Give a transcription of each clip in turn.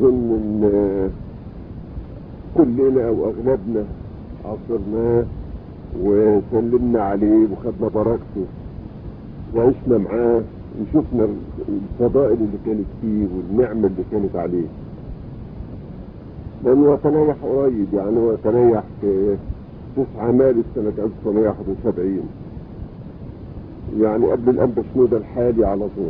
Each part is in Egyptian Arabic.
اظن ان كلنا او اغلبنا عصرناه وسلمنا عليه وخدنا بركته وعشنا معاه وشفنا الفضائل اللي كانت فيه والنعمة اللي كانت عليه لأنه تنيح قريب يعني هو تنيح في 9 مارس سنة 1971 يعني قبل الأنبا شنودة الحالي على طول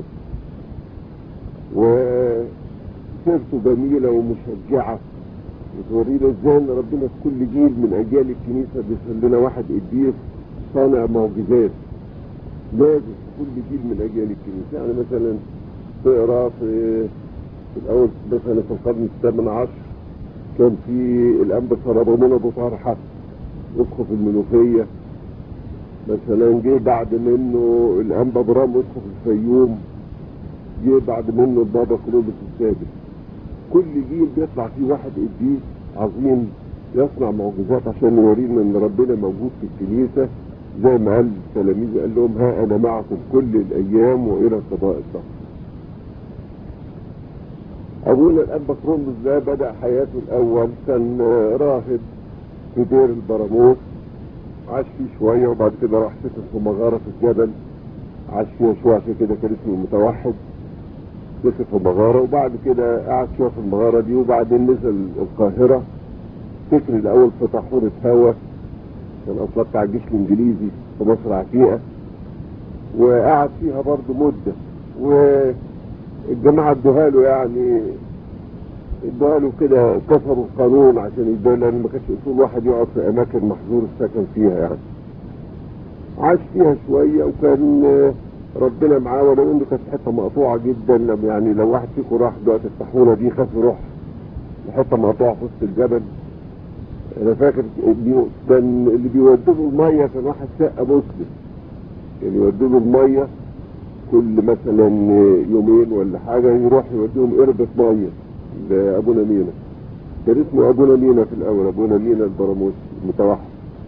وسيرته جميلة ومشجعة وتورينا ازاي ان ربنا في كل جيل من اجيال الكنيسة بيرسل لنا واحد قديس صانع معجزات لازم في كل جيل من اجيال الكنيسة يعني مثلا تقرا في في الاول مثلا في القرن الثامن عشر كان في الانبا سربامون ابو طرحه اسقف المنوفيه مثلا جه بعد منه الانبا برام اسقف الفيوم جه بعد منه البابا كلوبس السادس كل جيل بيطلع فيه واحد قديس عظيم يصنع معجزات عشان يورينا ان ربنا موجود في الكنيسه زي ما قال التلاميذ قال لهم ها انا معكم كل الايام والى قضاء الدهر. ابونا الاب كرولوس ده بدا حياته الاول كان راهب في دير البراموس عاش فيه شويه وبعد كده راح سكن في مغاره في الجبل عاش فيها شويه عشان كده كان اسمه متوحد سكن في مغاره وبعد كده قعد شويه في المغاره دي وبعدين نزل القاهره سكن الاول في طاحونه هوا كان اصلا بتاع الجيش الانجليزي في مصر عتيقه وقعد فيها برضه مده والجماعه ادوها له يعني ادوها له كده كسروا القانون عشان يدوها لان ما كانش اصول واحد يقعد في اماكن محظور السكن فيها يعني عاش فيها شويه وكان ربنا معاه ولو انه كانت حته مقطوعه جدا لما يعني لو واحد فيكم راح دلوقتي الطاحونه دي خاف يروح لحته مقطوعه في وسط الجبل انا فاكر بي- كان اللي بيودوا له الميه كان واحد شقه مسلم كان يودوا له الميه كل مثلا يومين ولا حاجه يروح يوديهم قربة ميه لابونا مينا كان اسمه ابونا مينا في الاول ابونا مينا البراموس المتوحد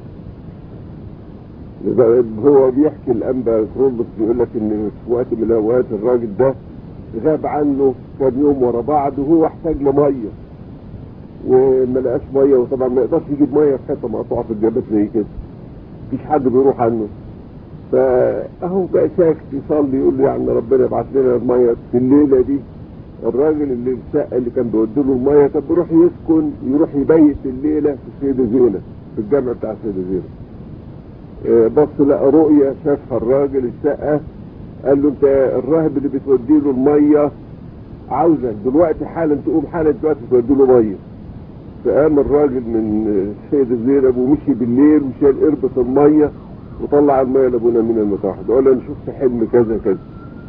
يبقى هو بيحكي الانبا كرولوس بيقول لك ان في وقت من الاوقات الراجل ده غاب عنه كام يوم ورا بعض وهو احتاج لميه وما لقاش ميه وطبعا ما يقدرش يجيب ميه في حته مقطوعه في الجبل زي كده مفيش حد بيروح عنه فاهو بقى ساكت يصلي يقول له يعني ربنا يبعت لنا الميه في الليله دي الراجل اللي الشقه اللي كان بيودي له الميه كان بيروح يسكن يروح يبيت الليله في السيده زينب في الجامع بتاع السيده زينب آه، بص لقى رؤية شافها الراجل الشقة قال له انت الراهب اللي بتودي له المية عاوزك دلوقتي حالا تقوم حالا دلوقتي تودي له مية فقام الراجل من السيدة زينب ومشي بالليل وشال قربة المية وطلع المية لابونا من المتوحد وقال له انا شفت حلم كذا كذا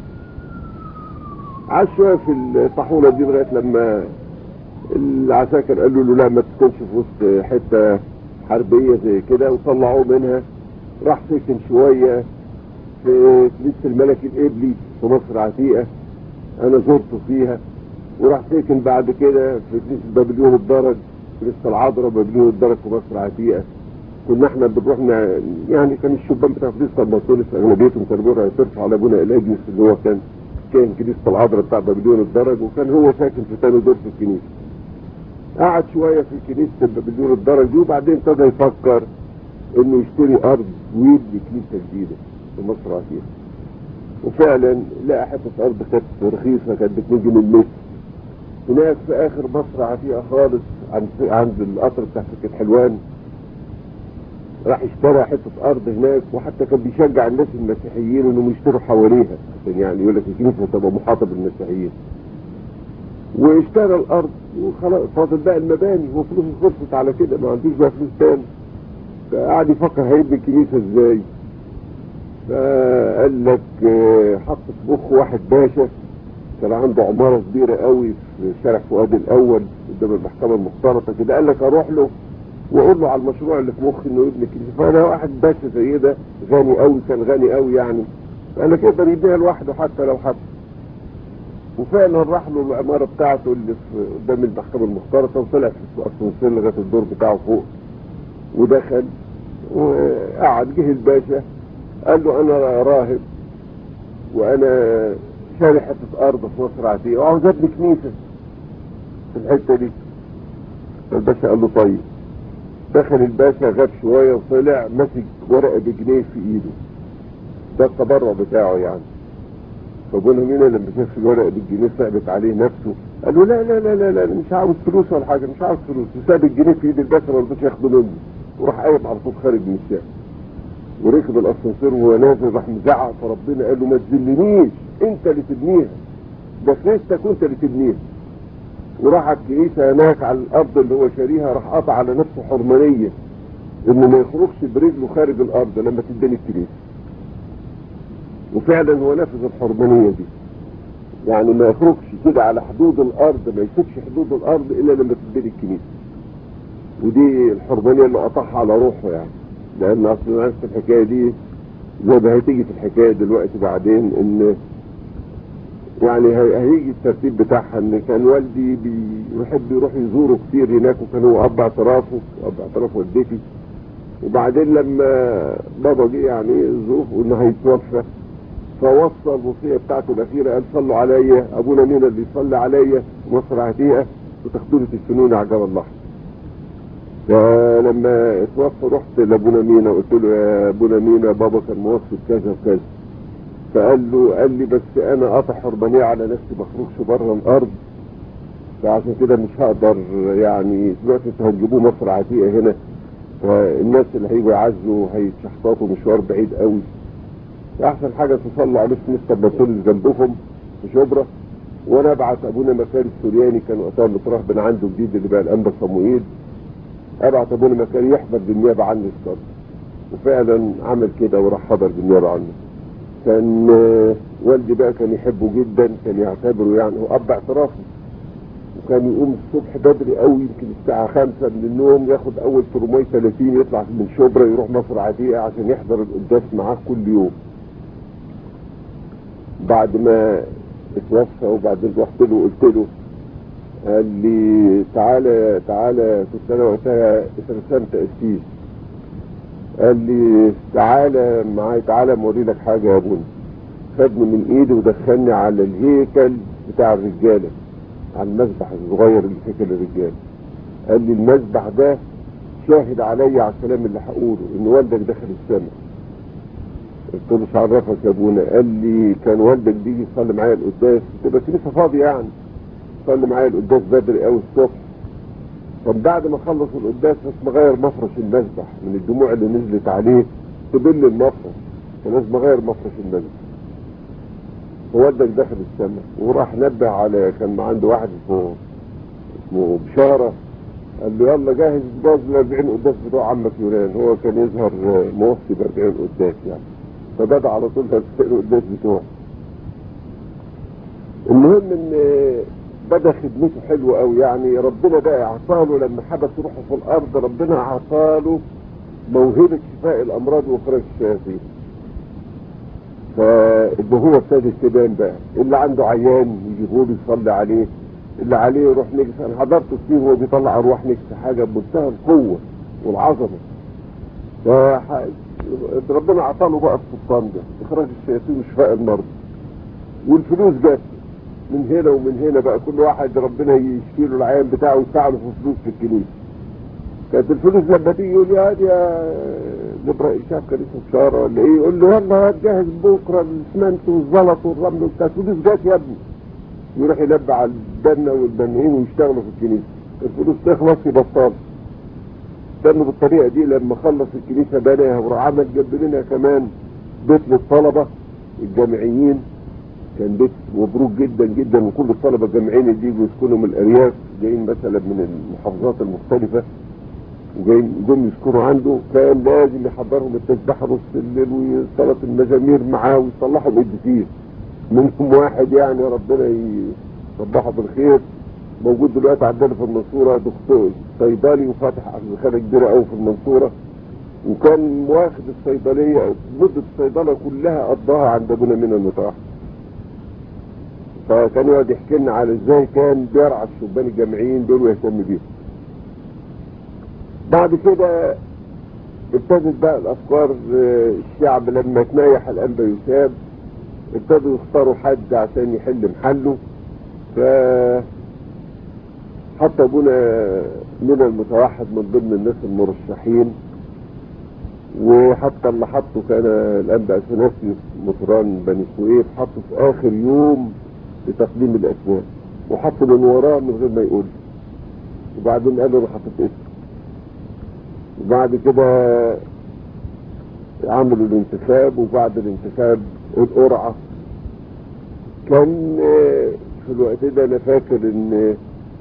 عاش شوية في الطاحونة دي لغاية لما العساكر قالوا له لا ما تسكنش في وسط حتة حربية زي كده وطلعوه منها راح سكن شوية في كنيسة الملك الإبلي في مصر عتيقة أنا زرته فيها وراح سكن بعد كده في كنيسة بابليون الدرج كنيسة العذراء بابليون الدرج في مصر عتيقة كنا احنا بنروح ن- يعني كان الشبان بتاع كنيسة المطولس أغلبيتهم كانوا بيروحوا يصرفوا على أبونا إلاجيوس اللي هو كان كان كنيسة العذراء بتاع بابليون الدرج وكان هو ساكن في تاني دور في الكنيسة قعد شوية في كنيسة بابليون الدرج دي وبعدين ابتدى يفكر انه يشتري ارض ويبني كنيسه جديده في مصر عتيقه وفعلا لقى حته ارض كانت رخيصه كانت ب 2 جنيه المتر هناك في اخر مصر عتيقه خالص عند عند القطر بتاع سكه حلوان راح اشترى حته ارض هناك وحتى كان بيشجع الناس المسيحيين انهم يشتروا حواليها عشان يعني يقول لك الكنيسه تبقى محاطه بالمسيحيين واشترى الارض وخلاص فاضل بقى المباني وفلوسه خلصت على كده ما عندوش بقى فلوس تاني فقعد يفكر هيبني الكنيسه ازاي فقال لك آه، حط في مخه واحد باشا كان عنده عماره كبيره قوي في شارع فؤاد الاول قدام المحكمه المختلطه كده قال لك اروح له واقول له على المشروع اللي في مخي انه يبني كنيسه فانا واحد باشا زي ده غني قوي كان غني قوي يعني فقال لك يقدر يبنيها لوحده حتى لو حب وفعلا راح له العماره بتاعته اللي في قدام المحكمه المختلطه وطلع في الاسانسير لغايه الدور بتاعه فوق ودخل وقعد جه الباشا قال له انا راهب وانا شاري حته ارض في مصر عتيقه وعاوز ابني كنيسه في الحته دي الباشا قال له طيب دخل الباشا غاب شويه وطلع ماسك ورقه بجنيه في ايده ده التبرع بتاعه يعني فابونا مينا لما شاف الورقه بالجنيه صعبت عليه نفسه قال له لا لا لا لا, لا مش عاوز فلوس ولا حاجه مش عاوز فلوس وساب الجنيه في ايد الباشا ما رضيش ياخده منه وراح قايم على طول خارج من الشارع وركب الاسانسير وهو نازل راح مزعق فربنا قال له ما تذلنيش انت اللي تبنيها ده كنيستك وانت اللي تبنيها وراح على الكنيسه هناك على الارض اللي هو شاريها راح قطع على نفسه حرمانيه انه ما يخرجش برجله خارج الارض لما تدني الكنيسه وفعلا هو نفذ الحرمانيه دي يعني ما يخرجش كده على حدود الارض ما يسيبش حدود الارض الا لما تدني الكنيسه ودي الحرمانيه اللي قطعها على روحه يعني لان اصل نفس الحكايه دي زي ما هتيجي في الحكايه دلوقتي بعدين ان يعني هي- هيجي الترتيب بتاعها ان كان والدي بيحب يروح يزوره كتير هناك وكان هو اب اعترافه اب اعتراف والدتي وبعدين لما بابا جه يعني ظروف انه هيتوفى فوصى الوصيه بتاعته الاخيره قال صلوا عليا ابونا مين اللي يصلي عليا مصر عتيقه وتاخدوني تدفنوني عجب الله فلما اتوفى رحت لابونا مينا قلت له يا ابونا مينا بابا كان موصي كذا وكذا فقال له قال لي بس انا قاطع حرمانيه على نفسي ما اخرجش بره الارض فعشان كده مش هقدر يعني دلوقتي انتوا هتجيبوه مصر عتيقه هنا فالناس اللي هيجوا يعزوا هيتشحططوا مشوار بعيد قوي احسن حاجه تصلوا عليه في مستر بطول جنبكم في شبرا وانا ابعت ابونا مكاري السورياني كان وقتها مترهبن عنده جديد اللي بقى الانبا صموئيل ابعت ابونا مكاري يحضر بالنيابه عني الصدر وفعلا عمل كده وراح حضر بالنيابه عنه كان آه، والدي بقى كان يحبه جدا كان يعتبره يعني هو اب اعترافه وكان يقوم الصبح بدري قوي يمكن الساعة خمسة من النوم ياخد أول ترمي 30 يطلع من شبرا يروح مصر عتيقة عشان يحضر القداس معاه كل يوم بعد ما اتوفى وبعدين رحت له قلت له قال لي تعالى تعالى كنت انا وقتها اترسمت قسيس قال لي تعالى معايا تعالى موري لك حاجه يا ابونا خدني من ايدي ودخلني على الهيكل بتاع الرجاله على المذبح الصغير اللي في هيكل الرجاله قال لي المذبح ده شاهد عليا على الكلام اللي هقوله ان والدك دخل السماء قلت له مش عرفك يا ابونا قال لي كان والدك بيجي يصلي معايا القداس تبقى كنيسه فاضيه يعني صلي معايا القداس بدري قوي الصبح طب بعد ما خلص القداس بس مغير مفرش المذبح من الدموع اللي نزلت عليه تبل المفرش فلازم اغير مفرش المذبح ووالدك دخل السماء وراح نبه على كان عنده واحد اسمه اسمه بشاره قال له يلا جهز باظ ال 40 قداس بتوع عمك يونان هو كان يظهر موصي ب 40 قداس يعني فبدا على طول ب 40 قداس بتوعه المهم ان بدا خدمته حلوه قوي يعني ربنا بقى اعطاله لما حبس روحه في الارض ربنا اعطاله موهبه شفاء الامراض واخراج الشياطين فاللي هو ابتدى تبان بقى اللي عنده عيان يجيبوه له يصلي عليه اللي عليه يروح نجس انا حضرت فيه وهو بيطلع ارواح نجس حاجه بمنتهى القوه والعظمه فح- ربنا اعطاله بقى السلطان ده اخراج الشياطين وشفاء المرضى والفلوس جت من هنا ومن هنا بقى كل واحد ربنا يشفي له العيان بتاعه ويدفع له في فلوس في الكنيسه كانت الفلوس لما تيجي يقول يا هادي يا نبرة شاف كان اسمه بشارة ولا ايه يقول له يلا هتجهز بكره الاسمنت والزلط والرمل وبتاع الفلوس جت يا ابني يروح ينبع على البنا والبنايين ويشتغلوا في الكنيسه الفلوس تخلص يبطل استنوا بالطريقه دي لما خلص الكنيسه بناها وراح عمل جنب منها كمان بيت للطلبه الجامعيين كان بيت مبروك جدا جدا وكل الطلبه الجامعيين اللي يجوا يسكنوا من الارياف جايين مثلا من المحافظات المختلفه وجايين جم يسكنوا عنده كان لازم يحضرهم التسبيحه نص الليل وصلاه المزامير معاه ويصلحوا قديسين منهم واحد يعني ربنا يصبحه بالخير موجود دلوقتي عندنا في المنصوره دكتور صيدلي وفاتح خانه كبيره قوي في المنصوره وكان واخد الصيدليه مده الصيدله كلها قضاها عند ابونا من المطاح فكان يقعد يحكي لنا على ازاي كان بيرعى الشبان الجامعيين دول ويهتم بيهم بعد كده ابتدت بقى الافكار آه، الشعب لما تنيح الانبا يساب ابتدوا يختاروا حد عشان يحل محله ف حتى ابونا من المتوحد من ضمن الناس المرشحين وحتى اللي حطه كان الانبا اثناسيوس مطران بني سويف حطه في اخر يوم لتقديم الاسماء وحطه من وراه من غير ما يقول وبعدين قال له انا حطيت اسم وبعد كده عملوا الانتخاب وبعد الانتخاب القرعه كان في الوقت ده انا فاكر ان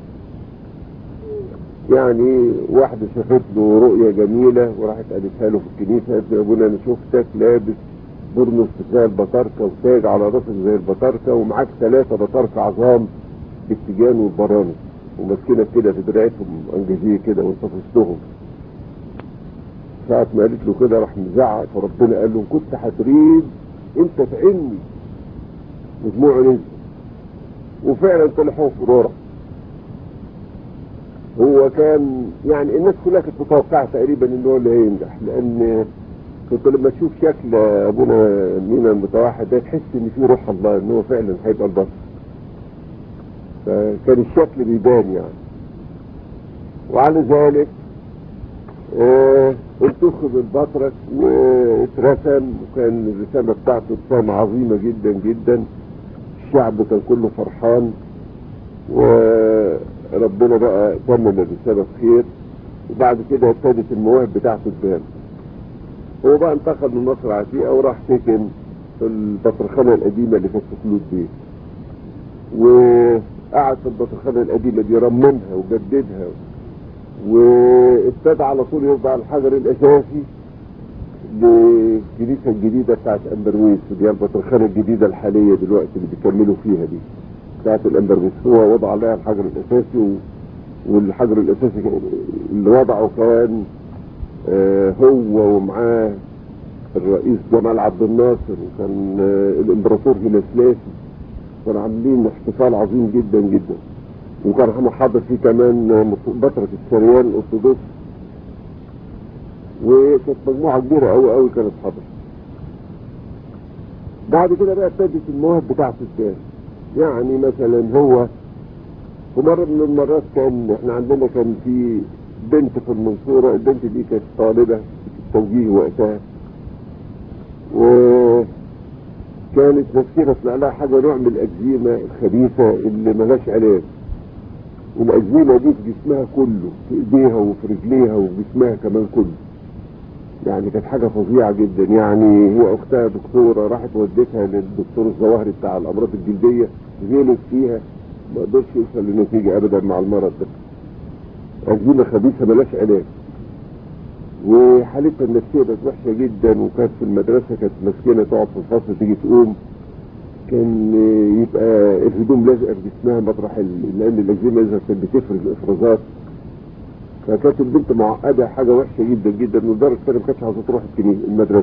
يعني واحدة شافت له رؤية جميلة وراحت قالتها له في الكنيسة قالت له يا ابونا انا شفتك لابس برنس زي البطاركة وتاج على راسك زي البطاركة ومعاك ثلاثة بطاركة عظام بالتيجان والبرانس وماسكينك كده في دراعتهم انجزيه كده وانت في وسطهم ساعة ما قالت له كده راح مزعق فربنا قال له كنت هتريد انت تعيني مجموع نزل وفعلا طلعوا في رورة هو كان يعني الناس كلها كانت متوقعه تقريبا ان هو اللي هينجح لان كنت لما تشوف شكل ابونا مينا المتوحد ده تحس ان فيه روح الله ان هو فعلا هيبقى البطل فكان الشكل بيبان يعني وعلى ذلك اه انتخب البطرك واترسم وكان الرسالة بتاعته رسالة عظيمة جدا جدا الشعب كان كله فرحان وربنا بقى تمم الرسالة بخير وبعد كده ابتدت المواهب بتاعته تبان هو بقى انتقل من مصر عتيقة وراح سكن في البطرخانة القديمة اللي كانت في خلود بيه وقعد في البطرخانة القديمة دي رممها وجددها وابتدى على طول يوضع الحجر الاساسي للكنيسة الجديدة بتاعت امبرويس اللي هي البطرخانة الجديدة الحالية دلوقتي اللي بيكملوا فيها دي بتاعت الامبرويس هو وضع عليها الحجر الاساسي و... والحجر الاساسي اللي وضعه كان آه هو ومعاه الرئيس جمال عبد الناصر وكان آه الامبراطور هيلاسلاسي كانوا عاملين احتفال عظيم جدا جدا وكان حاضر فيه كمان بطرة السريان الارثوذكس وكانت مجموعة كبيرة قوي قوي كانت حاضرة بعد كده بقى ابتدت المواهب بتاعته الثاني يعني مثلا هو في مرة من المرات كان احنا عندنا كان في بنت في المنصورة البنت دي كانت طالبة في التوجيه وقتها وكانت مسكينة طلع لها حاجة نوع من الأكزيمة الخبيثة اللي ملهاش علاج والأكزيمة دي في جسمها كله في ايديها وفي رجليها وفي جسمها كمان كله يعني كانت حاجة فظيعة جدا يعني هو اختها دكتورة راحت ودتها للدكتور الظواهري بتاع الامراض الجلدية غلط فيها ما قدرش يوصل لنتيجة ابدا مع المرض ده أكزيمة خبيثة ملاش علاج وحالتها النفسية كانت وحشة جدا وكانت في المدرسة كانت مسكينة تقعد في الفصل تيجي تقوم كان يبقى الهدوم لازقة في جسمها مطرح لأن الأكزيمة إذا كانت بتفرز إفرازات فكانت البنت معقدة حاجة وحشة جدا جدا لدرجة إنها ما كانتش عاوزة تروح المدرسة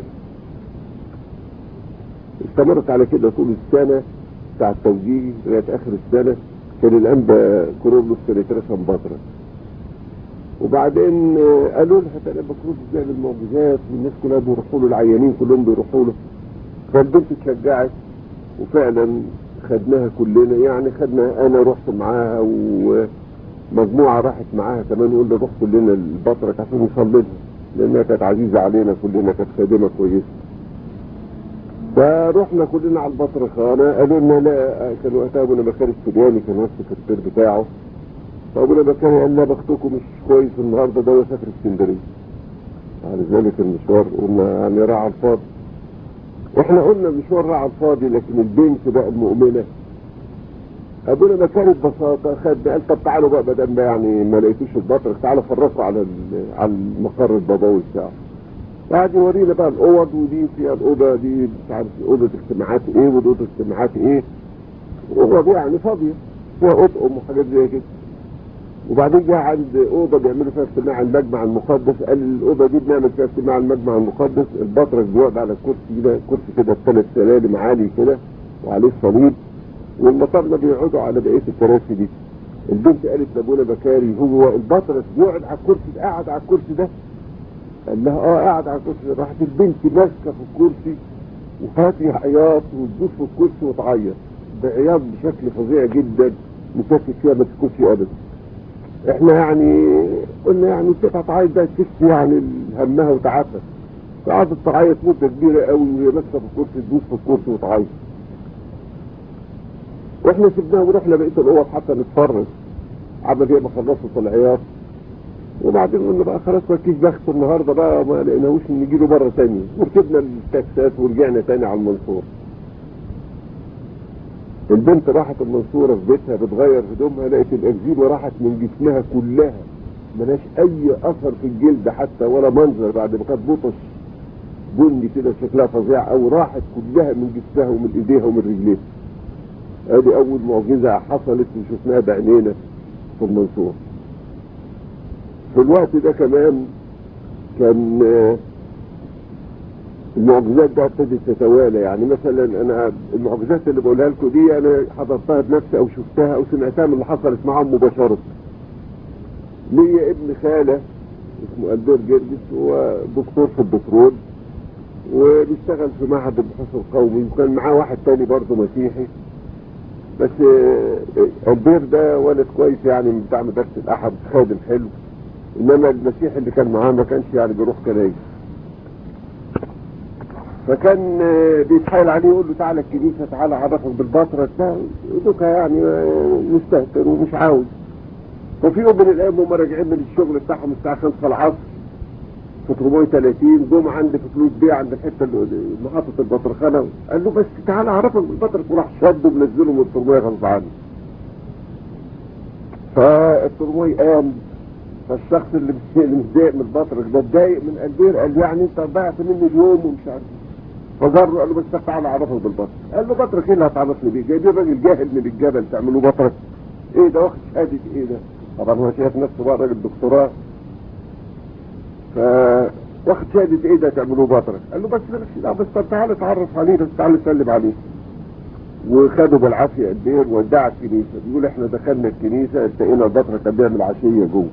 استمرت على كده طول السنة بتاع التوجيه لغاية آخر السنة كان الأنبا كورولوس كان يترسم بطرة وبعدين قالوا لها ده المفروض بيعمل معجزات والناس كلها بيروحوا له العيانين كلهم بيروحوا له فالبنت اتشجعت وفعلا خدناها كلنا يعني خدنا انا رحت معاها ومجموعه راحت معاها كمان يقول نروح كلنا البطرك عشان نصلي لها لانها كانت عزيزه علينا كلنا كانت خادمه كويسه فرحنا كلنا على البطرخانه قالوا لنا لا كان وقتها ابونا بكر السوداني كان هو السكرتير بتاعه فابونا بكر قال لا بختكم مش كويس النهارده ده سافر اسكندريه على ذلك المشوار قلنا يعني راعى الفاضي واحنا قلنا مشوار راعى الفاضي لكن البنت بقى المؤمنه ابونا ما كانت ببساطه خد قال طب تعالوا بقى بدل ما يعني ما لقيتوش البطرك تعالوا فرقوا على على المقر البابوي بتاعه قاعد يورينا بقى الاوض ودي فيها الاوضه دي مش عارف اوضه اجتماعات ايه ودي اوضه اجتماعات ايه اوضه يعني فاضيه فيها اطقم وحاجات زي كده وبعدين جه عند اوضه بيعملوا فيها اجتماع المجمع المقدس قال الاوضه دي بنعمل فيها اجتماع المجمع المقدس البطرك بيقعد على الكرسي ده كرسي كده بثلاث سلالم عالي كده وعليه صليب والمطارنه بيقعدوا على بقيه الكراسي دي البنت قالت لابونا بكاري هو البطرك بيقعد على الكرسي ده قاعد على الكرسي ده قال لها اه قاعد على الكرسي ده راحت البنت ماسكه في الكرسي وفاتي عياط وتدوس في الكرسي وتعيط بعياط بشكل فظيع جدا مسكت فيها ما تسكتش ابدا احنا يعني قلنا يعني تبقى تعيط ده تكفي يعني همها وتعبها فقعدت تعيط مدة كبيرة قوي وهي ماسكة في الكرسي تدوس في الكرسي وتعيط واحنا سيبناها ورحنا بقية الأوض حتى نتفرج عبد هي ما خلصت العياط وبعدين قلنا بقى خلاص ما فيش بخت النهارده بقى ما لقيناهوش نجي له مره ثانيه وركبنا التاكسات ورجعنا تاني على المنصوره البنت راحت المنصورة في بيتها بتغير هدومها لقيت الأكزيما راحت من جسمها كلها ملهاش أي أثر في الجلد حتى ولا منظر بعد ما كانت بطش بني كده شكلها فظيع أو راحت كلها من جسمها ومن إيديها ومن رجليها ادي أول معجزة حصلت وشفناها بعينينا في المنصورة في الوقت ده كمان كان آه، المعجزات ده ابتدت تتوالى يعني مثلا انا المعجزات اللي بقولها لكم دي انا حضرتها بنفسي او شفتها او سمعتها من اللي حصلت معاهم مباشرة ليا ابن خالة اسمه البير جرجس هو دكتور في البترول وبيشتغل في معهد البحوث القومي وكان معاه واحد تاني برضه مسيحي بس آه، البير ده ولد كويس يعني بتاع مدرسة الأحد خادم حلو إنما المسيحي اللي كان معاه ما كانش يعني بيروح كنايس فكان آه، بيتحايل عليه يقول له تعالى الكنيسة تعالى عرفك بالبطرة ده دوكا يعني آه، مستهتر ومش عاوز ففي يوم من الأيام هم راجعين من الشغل بتاعهم الساعة 5 العصر في 430 جم عند في فلوس بيه عند الحته اللي محطه البطرخانه قال له بس تعالى اعرفك بالبطرخ وراح شده منزله من الترميه غصب عنه فالترميه قام فالشخص اللي اللي متضايق من البطرخ ده اتضايق من البير قال يعني انت ضيعت مني اليوم ومش عارف إيه. فجره قال له بس تعالى اعرفك بالبطرخ قال له بطرخ ايه اللي هتعرفني بيه جايبين راجل جاهل من الجبل تعملوا بطرخ ايه ده واخد شهاده ايه ده طبعا هو شايف نفسه بقى راجل دكتوراه ف واخد شهادة ايه ده تعملوه بطرك قال له بس مالكش دعوه بس طب تعالى اتعرف عليه بس تعالى سلم عليه وخدوا بالعافية الدير ودع الكنيسة بيقول احنا دخلنا الكنيسة التقينا البطرة كان بيعمل عشية جوه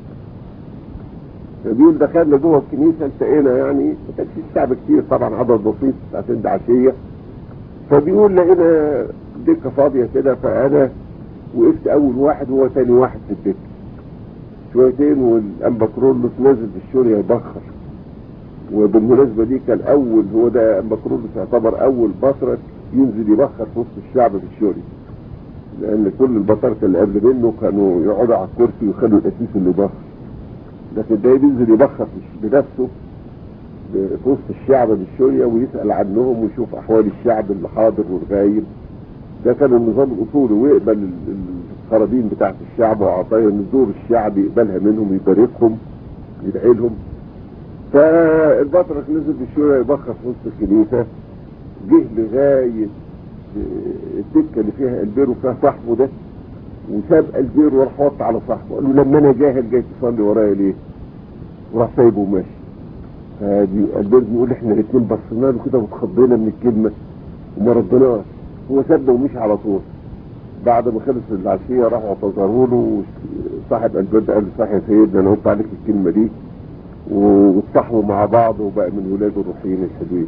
بيقول دخلنا جوه الكنيسة التقينا يعني ما كانش الشعب كتير طبعا عدد بسيط عشان ده عشية فبيقول لقينا دكة فاضية كده فأنا وقفت أول واحد وهو تاني واحد في الدكة شويتين والأمبكرولوس نازل في الشورية يبخر وبالمناسبة دي كان أول هو ده أمبكرولوس يعتبر أول بطرك ينزل يبخر في وسط الشعب في الشوري لأن كل البطركة اللي قبل منه كانوا يقعدوا على الكرسي ويخلوا القسيس اللي يبخر لكن ده بينزل يبخر في- بنفسه في وسط الشعب بالشورية ويسأل عنهم ويشوف أحوال الشعب اللي حاضر والغايب ده كان النظام الأصولي ويقبل ال- القرابين بتاعت الشعب وعطايا نزور الشعب يقبلها منهم يباركهم يدعي لهم فالبطرك نزل بالشورى يبخر في وسط الكنيسة جه لغاية الدكة اللي فيها البير وفيها صاحبه ده وساب البير وراح وط على صاحبه قال له لما انا جاهل جاي تصلي ورايا ليه؟ وراح سايبه وماشي فدي البير بيقول احنا الاثنين بصينا له كده واتخضينا من الكلمة وما ردناش هو سابنا ومشي على طول بعد ما خلص العشية راحوا اعتذروا له صاحب البير ده قال له صح يا سيدنا انا قلت عليك الكلمة دي واتصاحبوا مع بعض وبقى من ولاده الروحيين الحلوين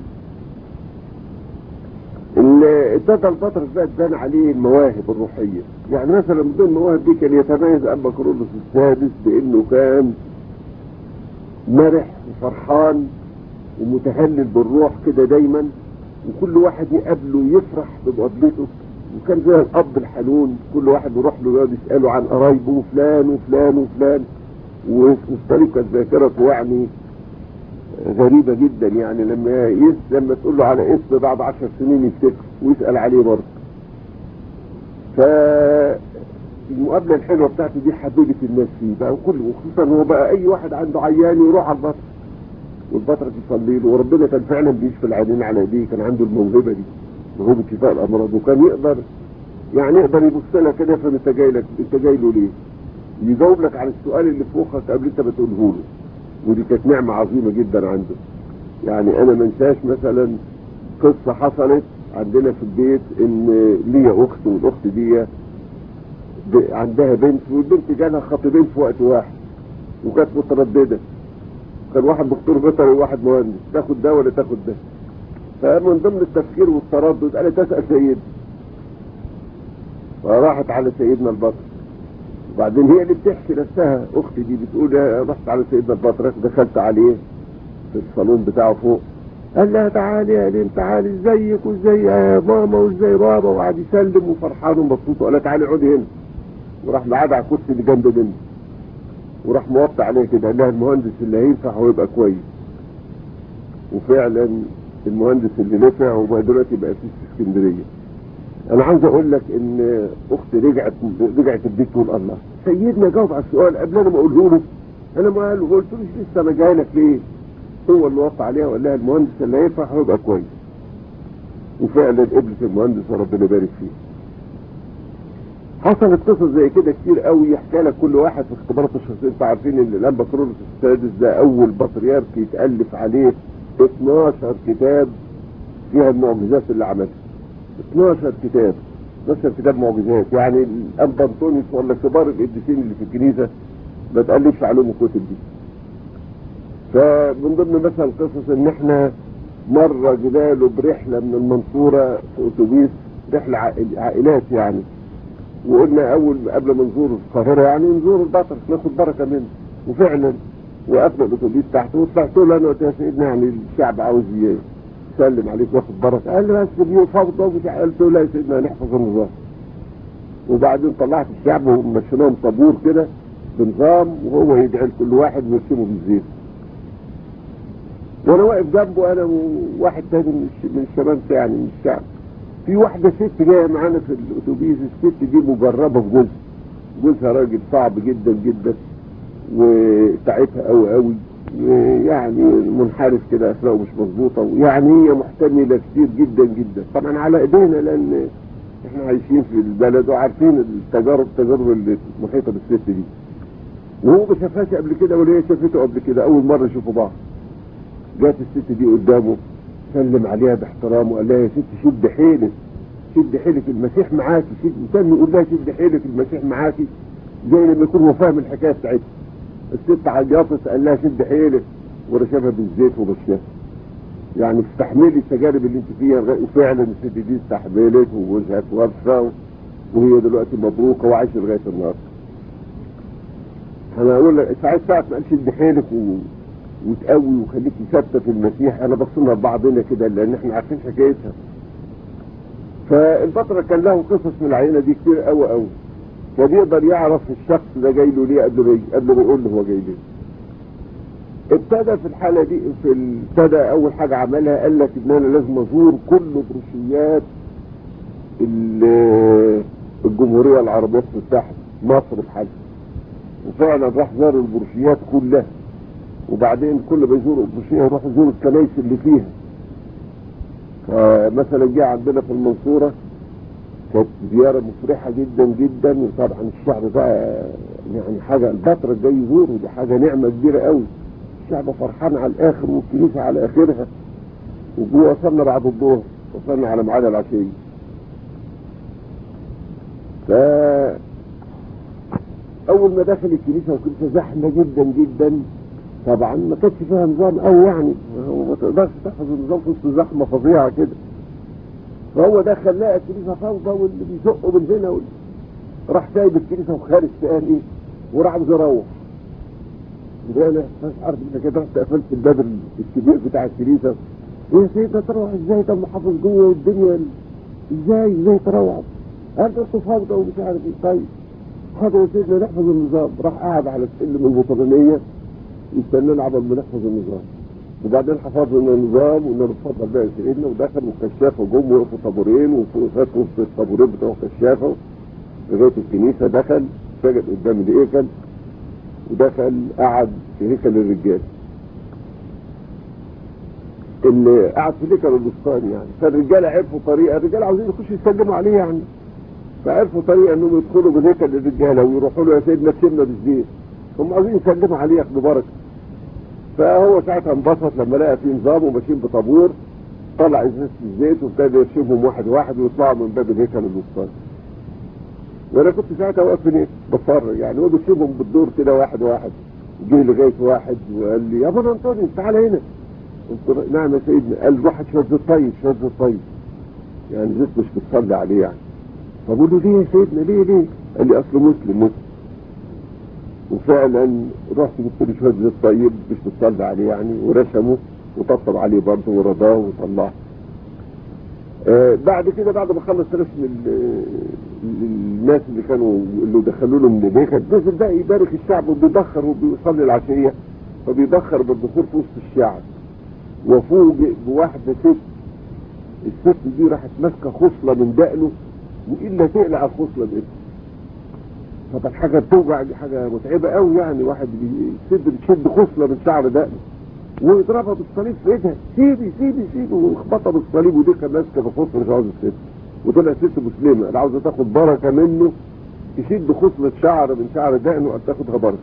ابتدى البطرس بقى تبان عليه المواهب الروحية يعني مثلا من ضمن المواهب دي كان يتميز أبا كرولوس السادس بأنه كان مرح وفرحان ومتهلل بالروح كده دايما وكل واحد يقابله يفرح بمقابلته وكان زي الأب الحنون كل واحد يروح له يقعد يسأله عن قرايبه وفلان وفلان وفلان وطريقة ذاكرته يعني غريبة جدا يعني لما يس لما تقول له على اسم بعد عشر سنين يفتكر ويسأل عليه برضه فالمقابلة الحلوة بتاعته دي حببت الناس فيه بقى وكل وخصوصا هو بقى أي واحد عنده عيان يروح على البطر والبطرة يصلي له وربنا كان فعلا بيشفي العيانين على ايديه كان عنده الموهبة دي موهبة شفاء الأمراض وكان يقدر يعني يقدر يبص لها كده يفهم انت جاي لك انت جاي له ليه يجاوب لك على السؤال اللي في مخك قبل انت بتقوله له ودي كانت نعمة عظيمة جدا عنده يعني انا ما انساش مثلا قصة حصلت عندنا في البيت ان ليا اخت والاخت دي ب- عندها بنت والبنت جالها خطيبين في وقت واحد وكانت مترددة كان واحد دكتور بيطري وواحد مهندس تاخد ده ولا تاخد ده فمن ضمن التفكير والتردد قالت تسأل سيدنا فراحت على سيدنا البطر وبعدين هي اللي بتحكي نفسها اختي دي بتقول يا رحت على سيدنا البطريق دخلت عليه في الصالون بتاعه فوق قال لها تعالي يا لين تعالي ازيك وازاي يا ماما وازاي بابا وقعد يسلم وفرحان ومبسوط وقال لها تعالي اقعدي هنا وراح معاد على الكرسي اللي جنب مني وراح موطي عليه كده قال لها المهندس اللي هينفع ويبقى كويس وفعلا المهندس اللي نفع وبقى دلوقتي بقى في اسكندريه انا عاوز اقول لك ان اختي رجعت رجعت البيت تقول الله سيدنا جاوب على السؤال قبل انا ما اقوله له انا ما قال قلت له لسه انا جاي لك ليه هو اللي وقع عليها وقال لها المهندس اللي هينفع هيبقى كويس وفعلا قبلت المهندس وربنا يبارك فيه حصلت قصص زي كده كتير قوي يحكي لك كل واحد في اختبارات الشخصيه انتوا عارفين ان الانبا كرولوس السادس ده اول بطريرك يتالف عليه 12 كتاب فيها المعجزات اللي عملها 12 كتاب 12 كتاب معجزات يعني الانبا انطونيوس ولا كبار القديسين اللي في الكنيسه ما تالفش عليهم الكتب دي فمن ضمن مثلا قصص ان احنا مره جباله برحله من المنصوره في اتوبيس رحله عائل- عائلات يعني وقلنا اول قبل ما نزور القاهره يعني نزور البطرس ناخد بركه منه وفعلا وقفنا الاتوبيس تحت وطلعت له انا قلت يا سيدنا يعني الشعب عاوز يسلم عليك واخد بركه قال لي بس دي فوضى ومش عارف. قلت له لا يا سيدنا هنحفظ النظام وبعدين طلعت الشعب ومشيناهم طابور كده بنظام وهو يدعي لكل واحد ويرسمه بالزيت وانا واقف جنبه انا وواحد تاني من الش- من الشباب يعني من الشعب في واحده ست جايه معانا في الاتوبيس الست دي مجربه في جوزها جوزها راجل صعب جدا جدا وتعبها قوي قوي ويعني منحرف كده اخلاقه مش مظبوطه ويعني هي محتمله كتير جدا جدا طبعا على ايدينا لان احنا عايشين في البلد وعارفين التجارب التجارب اللي محيطه بالست دي وهو ما شافهاش قبل كده ولا هي شافته قبل كده اول مره يشوفوا بعض جات الست دي قدامه سلم عليها باحترام وقال لها يا ست شد حيلك شد حيلك المسيح معاكي شد كان يقول لها شد حيلك المسيح معاكي زي لما يكون هو فاهم الحكايه بتاعتها الست عيطت قال لها شد حيلك ورشمها بالزيت وبشرها يعني استحملي التجارب اللي انت فيها لغاية- وفعلا الست دي استحملت وجوزها توفى وهي دلوقتي مبروكه وعايشه لغايه النهارده انا اقول لك ساعات ساعات ما قالش شد حيلك و... وتقوي وخليك ثابته في المسيح انا بصينا لبعضنا كده لان احنا عارفين حكايتها فالبطرة كان له قصص من العينه دي كتير قوي قوي كان يقدر يعرف الشخص ده جاي له ليه قبل ما قبل ما يقول له هو جاي ليه ابتدى في الحاله دي في ال- ابتدى اول حاجه عملها قال لك ان انا لازم ازور كل بروشيات ال- الجمهوريه العربيه المتحده مصر بحالها وفعلا راح زار البروشيات كلها وبعدين كل ما يزور البروشيه يروح يزور الكنايس اللي فيها فمثلا جه عندنا في المنصوره كانت زياره مفرحه جدا جدا وطبعا الشعب بقى يعني حاجه البطرة جاي يزوره دي حاجه نعمه كبيره قوي الشعب فرحان على الاخر والكنيسه على اخرها وجوه وصلنا بعد الظهر وصلنا على ميعاد العشيه ف اول ما دخل الكنيسه والكنيسه زحمه جدا جدا طبعا ما كانش فيها نظام قوي يعني هو ما تقدرش تحفظ النظام في وسط زحمه فظيعه كده فهو دخل لقى الكنيسه فوضى واللي بيزقوا من هنا واللي راح سايب الكنيسه وخارج تاني وراح عاوز يروح ده انا مش عارف انت كده رحت قفلت الباب الكبير بتاع الكنيسه يا سيدنا تروح ازاي طب محافظ جوه والدنيا ازاي ازاي تروح قال ده انتوا فوضى ومش عارف ايه طيب خدوا يا سيدنا نحفظ النظام راح قاعد على السلم الوطنيه يستنى عبد ما نحفظ النظام وبعدين حفظنا النظام وقلنا له اتفضل بقى يا سيدنا ودخل والكشافه جم وقفوا طابورين وفات وسط الطابورين بتوع الكشافه لغايه الكنيسه دخل سجد قدام الهيكل ودخل قعد في هيكل الرجال اللي قعد في هيكل البستان يعني فالرجاله عرفوا طريقه الرجاله عاوزين يخشوا يسلموا عليه يعني فعرفوا طريقه انهم يدخلوا من هيكل الرجاله ويروحوا له يا سيدنا تشمنا بالزيت هم عاوزين يسلموا عليه ياخدوا بركه فهو ساعتها انبسط لما لقى في نظام وماشيين بطابور طلع ازازه الزيت وابتدى يرشمهم واحد واحد ويطلعوا من باب الهيكل الوسطاني وانا كنت ساعتها واقف هناك بتفرج يعني هو بيسيبهم بالدور كده واحد واحد جه لغايه واحد وقال لي يا ابو انطوني تعالى هنا قلت له نعم يا سيدنا قال روح شويه زيت طيب شويه زيت طيب يعني زيت مش بتصلي عليه يعني فبقول له ليه يا سيدنا ليه ليه؟ قال لي اصله مسلم مسلم وفعلا رحت جبت له شويه زيت طيب مش بتصلي عليه يعني ورسمه وطبطب عليه برضه ورضاه وطلعه آه بعد كده بعد ما خلص رسم ال- ال- الناس اللي كانوا اللي دخلوا له من البيت نزل بقى يبارك الشعب وبيدخر وبيصلي العشيه فبيدخر بالدخول في وسط الشعب وفوجئ بواحده ست الست دي راحت ماسكه خصله من دقنه والا تقلع الخصله بايدها طبعا حاجه بتوجع دي حاجه متعبه قوي يعني واحد بيشد بتشد خصله من شعر دقنه ويضربها بالصليب في ايدها سيبي سيبي سيبي وخبطها بالصليب ودي كان ماسكه بخصله مش عاوز الست وطلع ست مسلمه اللي عاوزه تاخد بركه منه تشد خصله شعر من شعر دقنه قد تاخدها بركه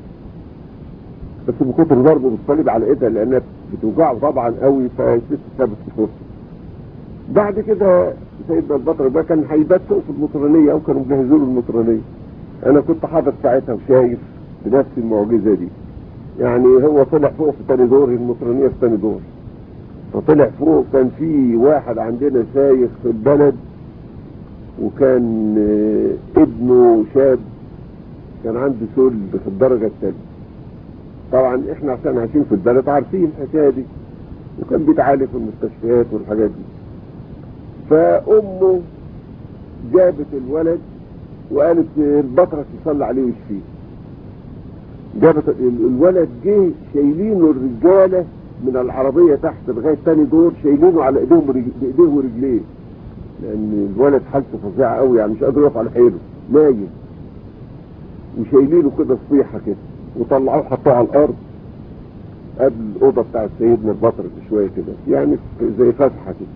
بس من كتر ضربه بالصليب على ايدها لانها بتوجعه طبعا قوي فالست سابت الخصله بعد كده سيدنا البطر بقى كان هيبات فوق في المطرانيه او كانوا مجهزوا له المطرانيه انا كنت حاضر ساعتها وشايف بنفس المعجزه دي يعني هو طلع فوق في تاني دور المطرانيه في تاني دور فطلع فوق كان في واحد عندنا شايخ في البلد وكان آه، ابنه شاب كان عنده سل في الدرجه الثالثه طبعا احنا عشان عايشين في البلد عارفين الحكايه دي وكان بيتعالج في المستشفيات والحاجات دي فامه جابت الولد وقالت البطرس يصلي عليه ويشفيه جابت ال- الولد جه شايلينه الرجاله من العربيه تحت لغايه تاني دور شايلينه على ايديهم ورج- بايديه ورجليه لان الولد حالته فظيعه قوي يعني مش قادر يقف على حيله نايم وشايلينه كده صيحه كده وطلعوه حطوه على الارض قبل الاوضه بتاعت سيدنا البطر بشويه كده يعني زي فتحه كده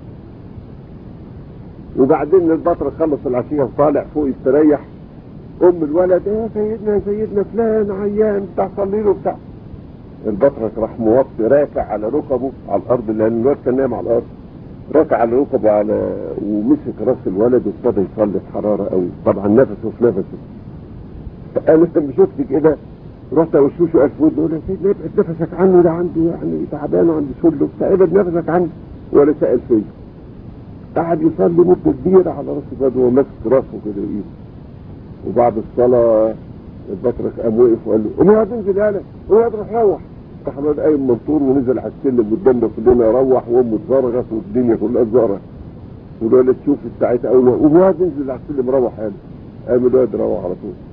وبعدين البطر خلص العشيه وطالع فوق يستريح ام الولد ايه سيدنا سيدنا فلان عيان بتاع صلي له بتاع البطرك راح موطي راكع على ركبه على الارض لان الولد كان نايم على الارض راكع على ركبه على ومسك راس الولد وابتدى يصلي بحراره قوي طبعا نفسه في نفسه فقال لما شفت كده رحت اوشوشه قال في ودنه قال له يا سيدنا ابعد نفسك عنه ده عنده يعني تعبان وعنده سل وبتاع ابعد نفسك عنه ولا سال فيا قعد يصلي مده كبيره على راس الولد وهو ماسك راسه كده بايده وبعد الصلاة البطرك قام وقف وقال له قوم يا تنزل يالا قوم يا روح روح راح الواد قايم منطور ونزل على السلم قدامنا كلنا روح وامه اتزرغت والدنيا كلها اتزرغت والولد تشوف ساعتها اول ما قوم يا تنزل على السلم روح يالا قام الواد روح على طول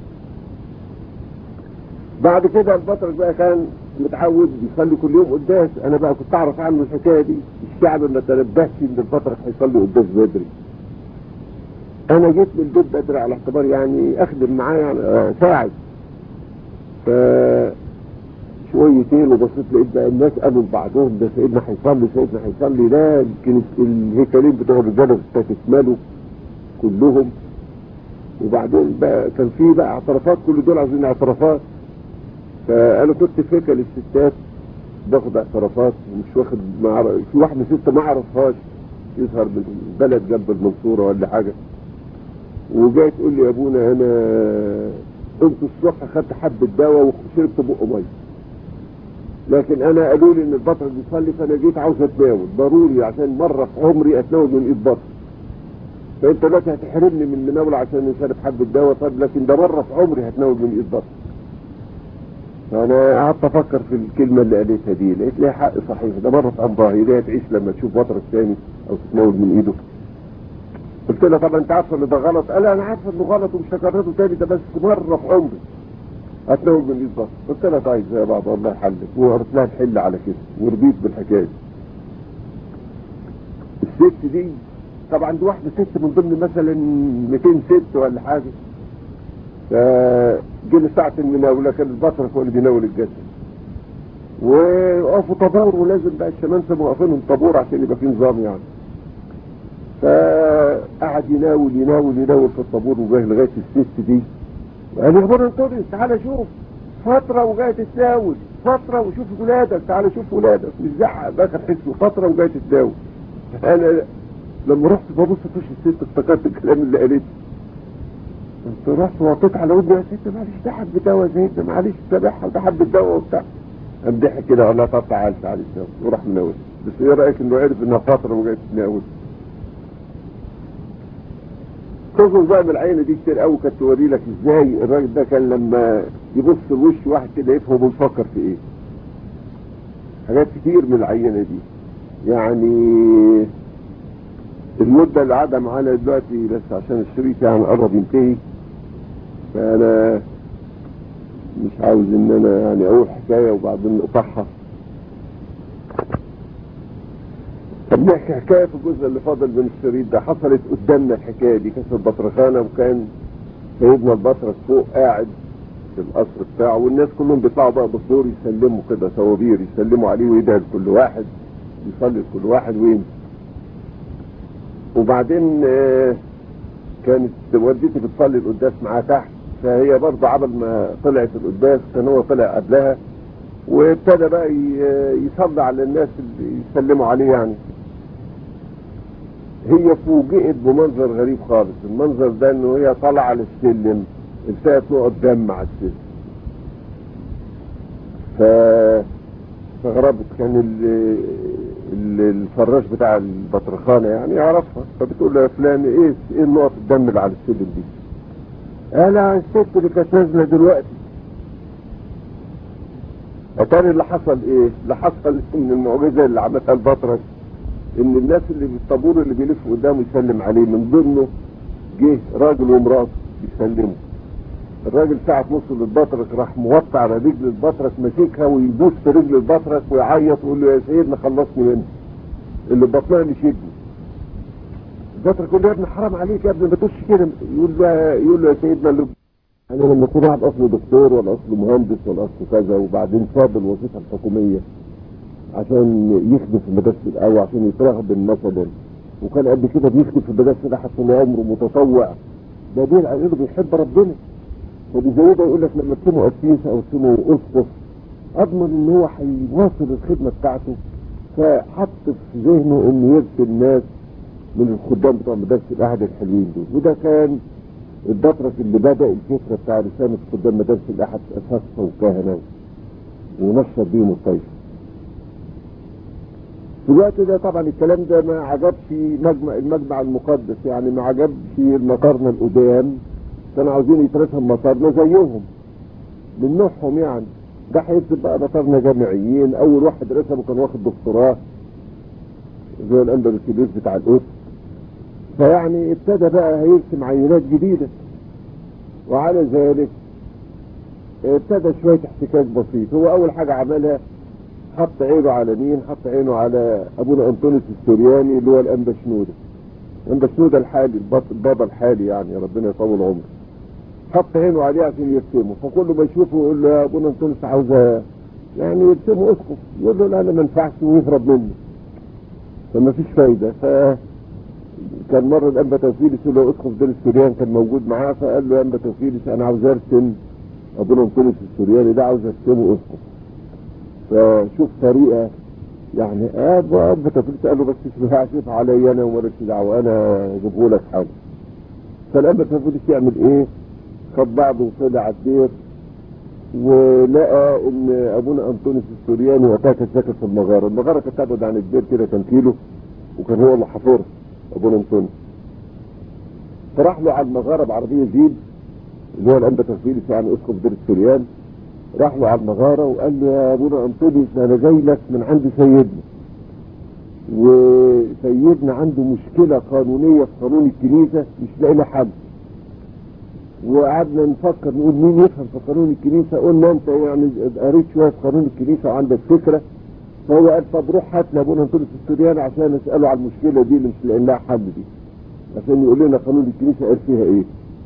بعد كده البطرك بقى كان متعود بيصلي كل يوم قداس انا بقى كنت اعرف عنه الحكايه دي الشعب ما تنبهش ان البطرك هيصلي قداس بدري انا جيت من البيت بدري على اعتبار يعني اخدم معاه يعني آه، ساعد ف شويتين وبصيت لقيت بقى الناس قالوا لبعضهم ده سيدنا هيصلي سيدنا هيصلي لا يمكن الهيكلين بتوع الرجاله استكملوا كلهم وبعدين بقى كان في بقى اعترافات كل دول عايزين اعترافات فانا كنت في هيكل الستات باخد اعترافات ومش واخد ما أعرف- في واحده ست ما اعرفهاش يظهر من بلد جنب المنصوره ولا حاجه وجاي تقول لي يا ابونا انا قمت الصبح خدت حبه دواء وشربت بق ميه لكن انا قالوا لي ان البطل بيصلي فانا جيت عاوز اتناول ضروري عشان مره في عمري اتناول من ايد بطل فانت دلوقتي هتحرمني من المناوله عشان شارب حبه دواء طب لكن ده مره في عمري هتناول من ايد بطل فانا قعدت افكر في الكلمه اللي قالتها دي لقيت ليها حق صحيح ده مره في عمرها هي تعيش لما تشوف بطرك تاني او تتناول من ايده قلت لها طب انت عارفه ان ده غلط قال انا عارفه انه غلط ومش هكرره تاني ده بس مره في عمري هتناول من ايد بطل قلت لها طيب زي بعض الله يحلك وقلت لها الحل على كده ورضيت بالحكايه دي الست دي طبعا دي واحده ست من ضمن مثلا 200 ست ولا حاجه فجينا ساعة المناولة كان البطرك هو اللي بيناول الجسد وقفوا طابور ولازم بقى الشمامسة موقفينهم طابور عشان يبقى في نظام يعني فقعد يناول يناول يناول في الطابور وجاه لغاية الست دي وقال لي ابونا انطونيوس تعالى شوف فترة وجاية تتناول فترة وشوف ولادك تعالى شوف ولادك مش زعق بقى حسه فترة وجاية تتناول انا لما رحت ببص في وش الست افتكرت الكلام اللي قالته قلت رحت وطيت على ودني يا ست معلش ده حبة دواء زيتنا معلش سامحها ده حبة دواء وبتاع قام ضحك كده قال لها طب تعالى تعالى الدواء وراح مناول بس ايه رايك انه عرف انها فتره وجايه تتناول قصص بقى من العينه دي كتير قوي كانت توري لك ازاي الراجل ده كان لما يبص لوش واحد كده يفهم بيفكر في ايه حاجات كتير من العينة دي يعني المدة اللي قاعدة معانا دلوقتي بس عشان الشريط يعني قرب ينتهي فأنا مش عاوز إن أنا يعني أقول حكاية وبعدين نقطعها طب نحكي حكاية في الجزء اللي فاضل من الشريط ده حصلت قدامنا الحكاية دي كانت البطرخانة وكان سيدنا البطرك فوق قاعد في القصر بتاعه والناس كلهم بيطلعوا بقى بالدور يسلموا كده صوابير يسلموا عليه ويدعي لكل واحد يصلي لكل واحد ويمشي وبعدين آه، كانت والدتي بتصلي القداس معاه تحت فهي برضه عبل ما طلعت القداس كان هو طلع قبلها وابتدى بقى ي- يصلي على الناس اللي يسلموا عليه يعني هي فوجئت بمنظر غريب خالص المنظر ده انه هي طالعه على السلم التقت نقط دم على السلم ف استغربت كان ال... ال- الفراش بتاع البطرخانه يعني يعرفها فبتقول له يا فلان ايه ايه نقط الدم اللي على السلم دي؟ قال لها الست اللي كانت نازله دلوقتي اتاري اللي حصل ايه؟ اللي حصل ان المعجزه اللي عملها البطرك ان الناس اللي في الطابور اللي بيلف قدامه يسلم عليه من ضمنه جه راجل ومراته بيسلموا الراجل ساعة وصل للبطرك راح موطي على رجل البطرك ماسكها ويبوس في رجل البطرك ويعيط ويقول له يا سيدنا خلصني منه اللي بطنها مش ابني البطرك يقول له يا ابني حرام عليك يا ابني ما تقولش كده يقول له يقول له يا سيدنا اللي يعني لما يكون واحد اصله دكتور ولا اصله مهندس ولا اصله كذا وبعدين فاضل الوظيفه الحكوميه عشان يخدم في المدرسه الاول عشان يترغب النصب وكان قبل كده بيخدم في المدرسه ده حتى طول عمره متطوع ده دين على انه بيحب ربنا وبيزودها يقول لك لما تسموا قسيس او تسموا اسقف اضمن ان هو هيواصل الخدمه بتاعته فحط في ذهنه انه يرسل الناس من الخدام بتوع مدرسه الاحد الحلوين دول وده كان البطرك اللي بدا الفكره بتاع رساله خدام مدرسه الاحد اساسا وكهنه ونشر بيهم الطيف في الوقت ده طبعا الكلام ده ما عجبش مجمع المجمع المقدس يعني ما عجبش المطارنا القدام كانوا عاوزين يترسم مطارنا زيهم من نوعهم يعني ده هيكتب بقى مطارنا جامعيين اول واحد رسمه كان واخد دكتوراه زي الانبر الكبير بتاع القدس فيعني ابتدى بقى هيرسم عينات جديده وعلى ذلك ابتدى شويه احتكاك بسيط هو اول حاجه عملها حط عينه على مين حط عينه على ابونا انطونيوس السورياني اللي هو الانبا شنوده الانبا شنوده الحالي البط- البابا الحالي يعني ربنا يطول عمره حط عينه عليه عشان يرسمه فكل ما يشوفه يقول له يا ابونا انطونيوس عاوز يعني يرسمه اسقف يقول له لا انا ما ينفعش ويهرب منه فما فيش فايده ف كان مره الانبا توفيلس اللي هو اسقف دير السوريان كان موجود معاه فقال له يا انبا توفيلس انا عاوز ارسم ابونا انطونيوس السورياني ده عاوز ارسمه اسقف فشوف طريقه يعني اب اب تفلت قال له بس مش هعشف علي انا ومالكش دعوه انا اجيبه لك حاجه فالاب تفلت يعمل ايه؟ خد بعضه وطلع على الدير ولقى ان ابونا انطونيوس السورياني وقتها كان ساكن في المغاره، المغاره كانت تبعد عن الدير كده كان كيلو وكان هو اللي حفرها ابونا انطونيوس. فراح له على المغاره بعربيه جيب اللي هو الانبا تفيلس يعني اسقف دير السوريان راح له على المغاره وقال له يا ابونا انطونيوس انا جاي لك من عند سيدنا وسيدنا عنده مشكله قانونيه في قانون الكنيسه مش لاقي لها حل وقعدنا نفكر نقول مين يفهم في قانون الكنيسه قلنا انت يعني قريت شويه في قانون الكنيسه وعندك فكره فهو قال طب روح هات لابونا انطونيوس السورياني عشان اساله على المشكله دي اللي مش لاقي لها حل دي عشان يقول لنا قانون الكنيسه قال فيها ايه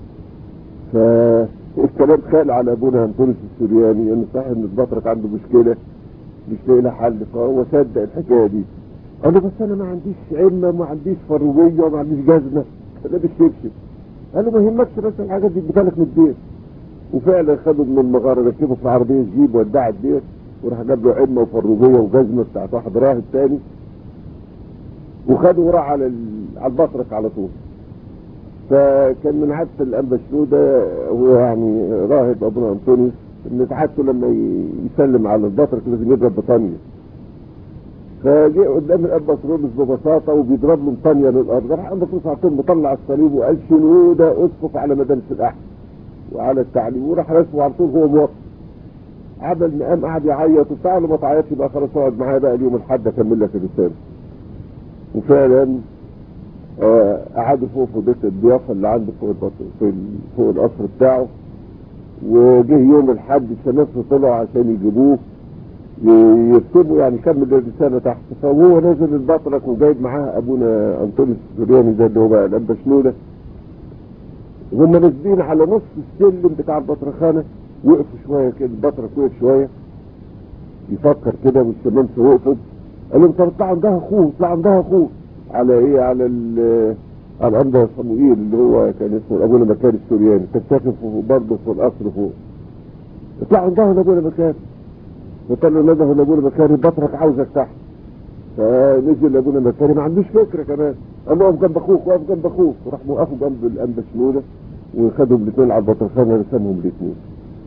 فالكلام خال على ابونا انطونيوس السورياني انه صحيح ان البطرك عنده مشكله مش لاقي لها حل فهو صدق الحكايه دي قال له بس انا ما عنديش علمه ما عنديش فرويه وما عنديش جزمه انا بشبشب قال له ما يهمكش بس الحاجات دي اديتها لك من البيت وفعلا خدوا من المغاره ركبوا في عربيه جيب ودع البيت وراح جاب له علمه وفروجيه وجزمه بتاعت واحد راهب تاني وخدوا وراح على ال- على البطرك على طول فكان من عادة الأنبا شنودة هو يعني راهب أبونا أنطونيوس إن عادته لما ي- يسلم على البطرك لازم يضرب بطانية فجاء قدام الأنبا سرولوس ببساطة وبيضرب له بطانية للأرض راح الأنبا سرولوس على طول مطلع الصليب وقال شنودة أسقف على مدارس الأحد وعلى التعليم وراح رسمه على طول هو موقف عمل مقام قعد يعيط وبتاع له ما تعيطش بقى خلاص اقعد معايا بقى اليوم الحد اكمل لك الرساله وفعلا آه، قعدوا فوق في بيت الضيافه اللي عنده فوق البط- في ال- فوق القصر بتاعه وجه يوم الحد الشمس طلعوا عشان يجيبوه ي- يكتبوا يعني كمل الرساله تحت فهو نازل البطرك وجايب معاه ابونا انطونيوس السورياني ده اللي هو بقى الانبا شنوده هم نازلين على نص السلم بتاع البطرخانه وقفوا شويه كده البطرك وقف شويه يفكر كده والشمامسه وقفوا قال لهم طب اطلعوا عندها اخوه اطلعوا عندها اخوه على ايه على ال على الانبا صموئيل اللي هو كان اسمه ابونا مكان السورياني كان ساكن فوق برضه في القصر فوق اطلعوا عندها لابونا مكان فقال له نده لابونا مكان البطرك عاوزك تحت فنزل لابونا مكان ما عندوش فكره كمان قال له اقف جنب اخوك واقف جنب اخوك وراح موقفه جنب الانبا شنوده وخدهم الاثنين على البطرخانه رسمهم الاثنين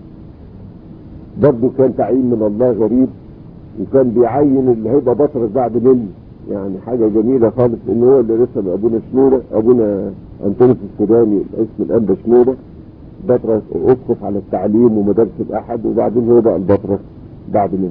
برضه كان تعيين من الله غريب وكان بيعين اللي هيبقى بطرك بعد مني يعني حاجة جميلة خالص ان هو اللي رسم ابونا شنورة ابونا انطونيوس السوداني اسم الانبا شنورة بطرك اسقف على التعليم ومدارس الاحد وبعدين هو بقى البطرك بعد مني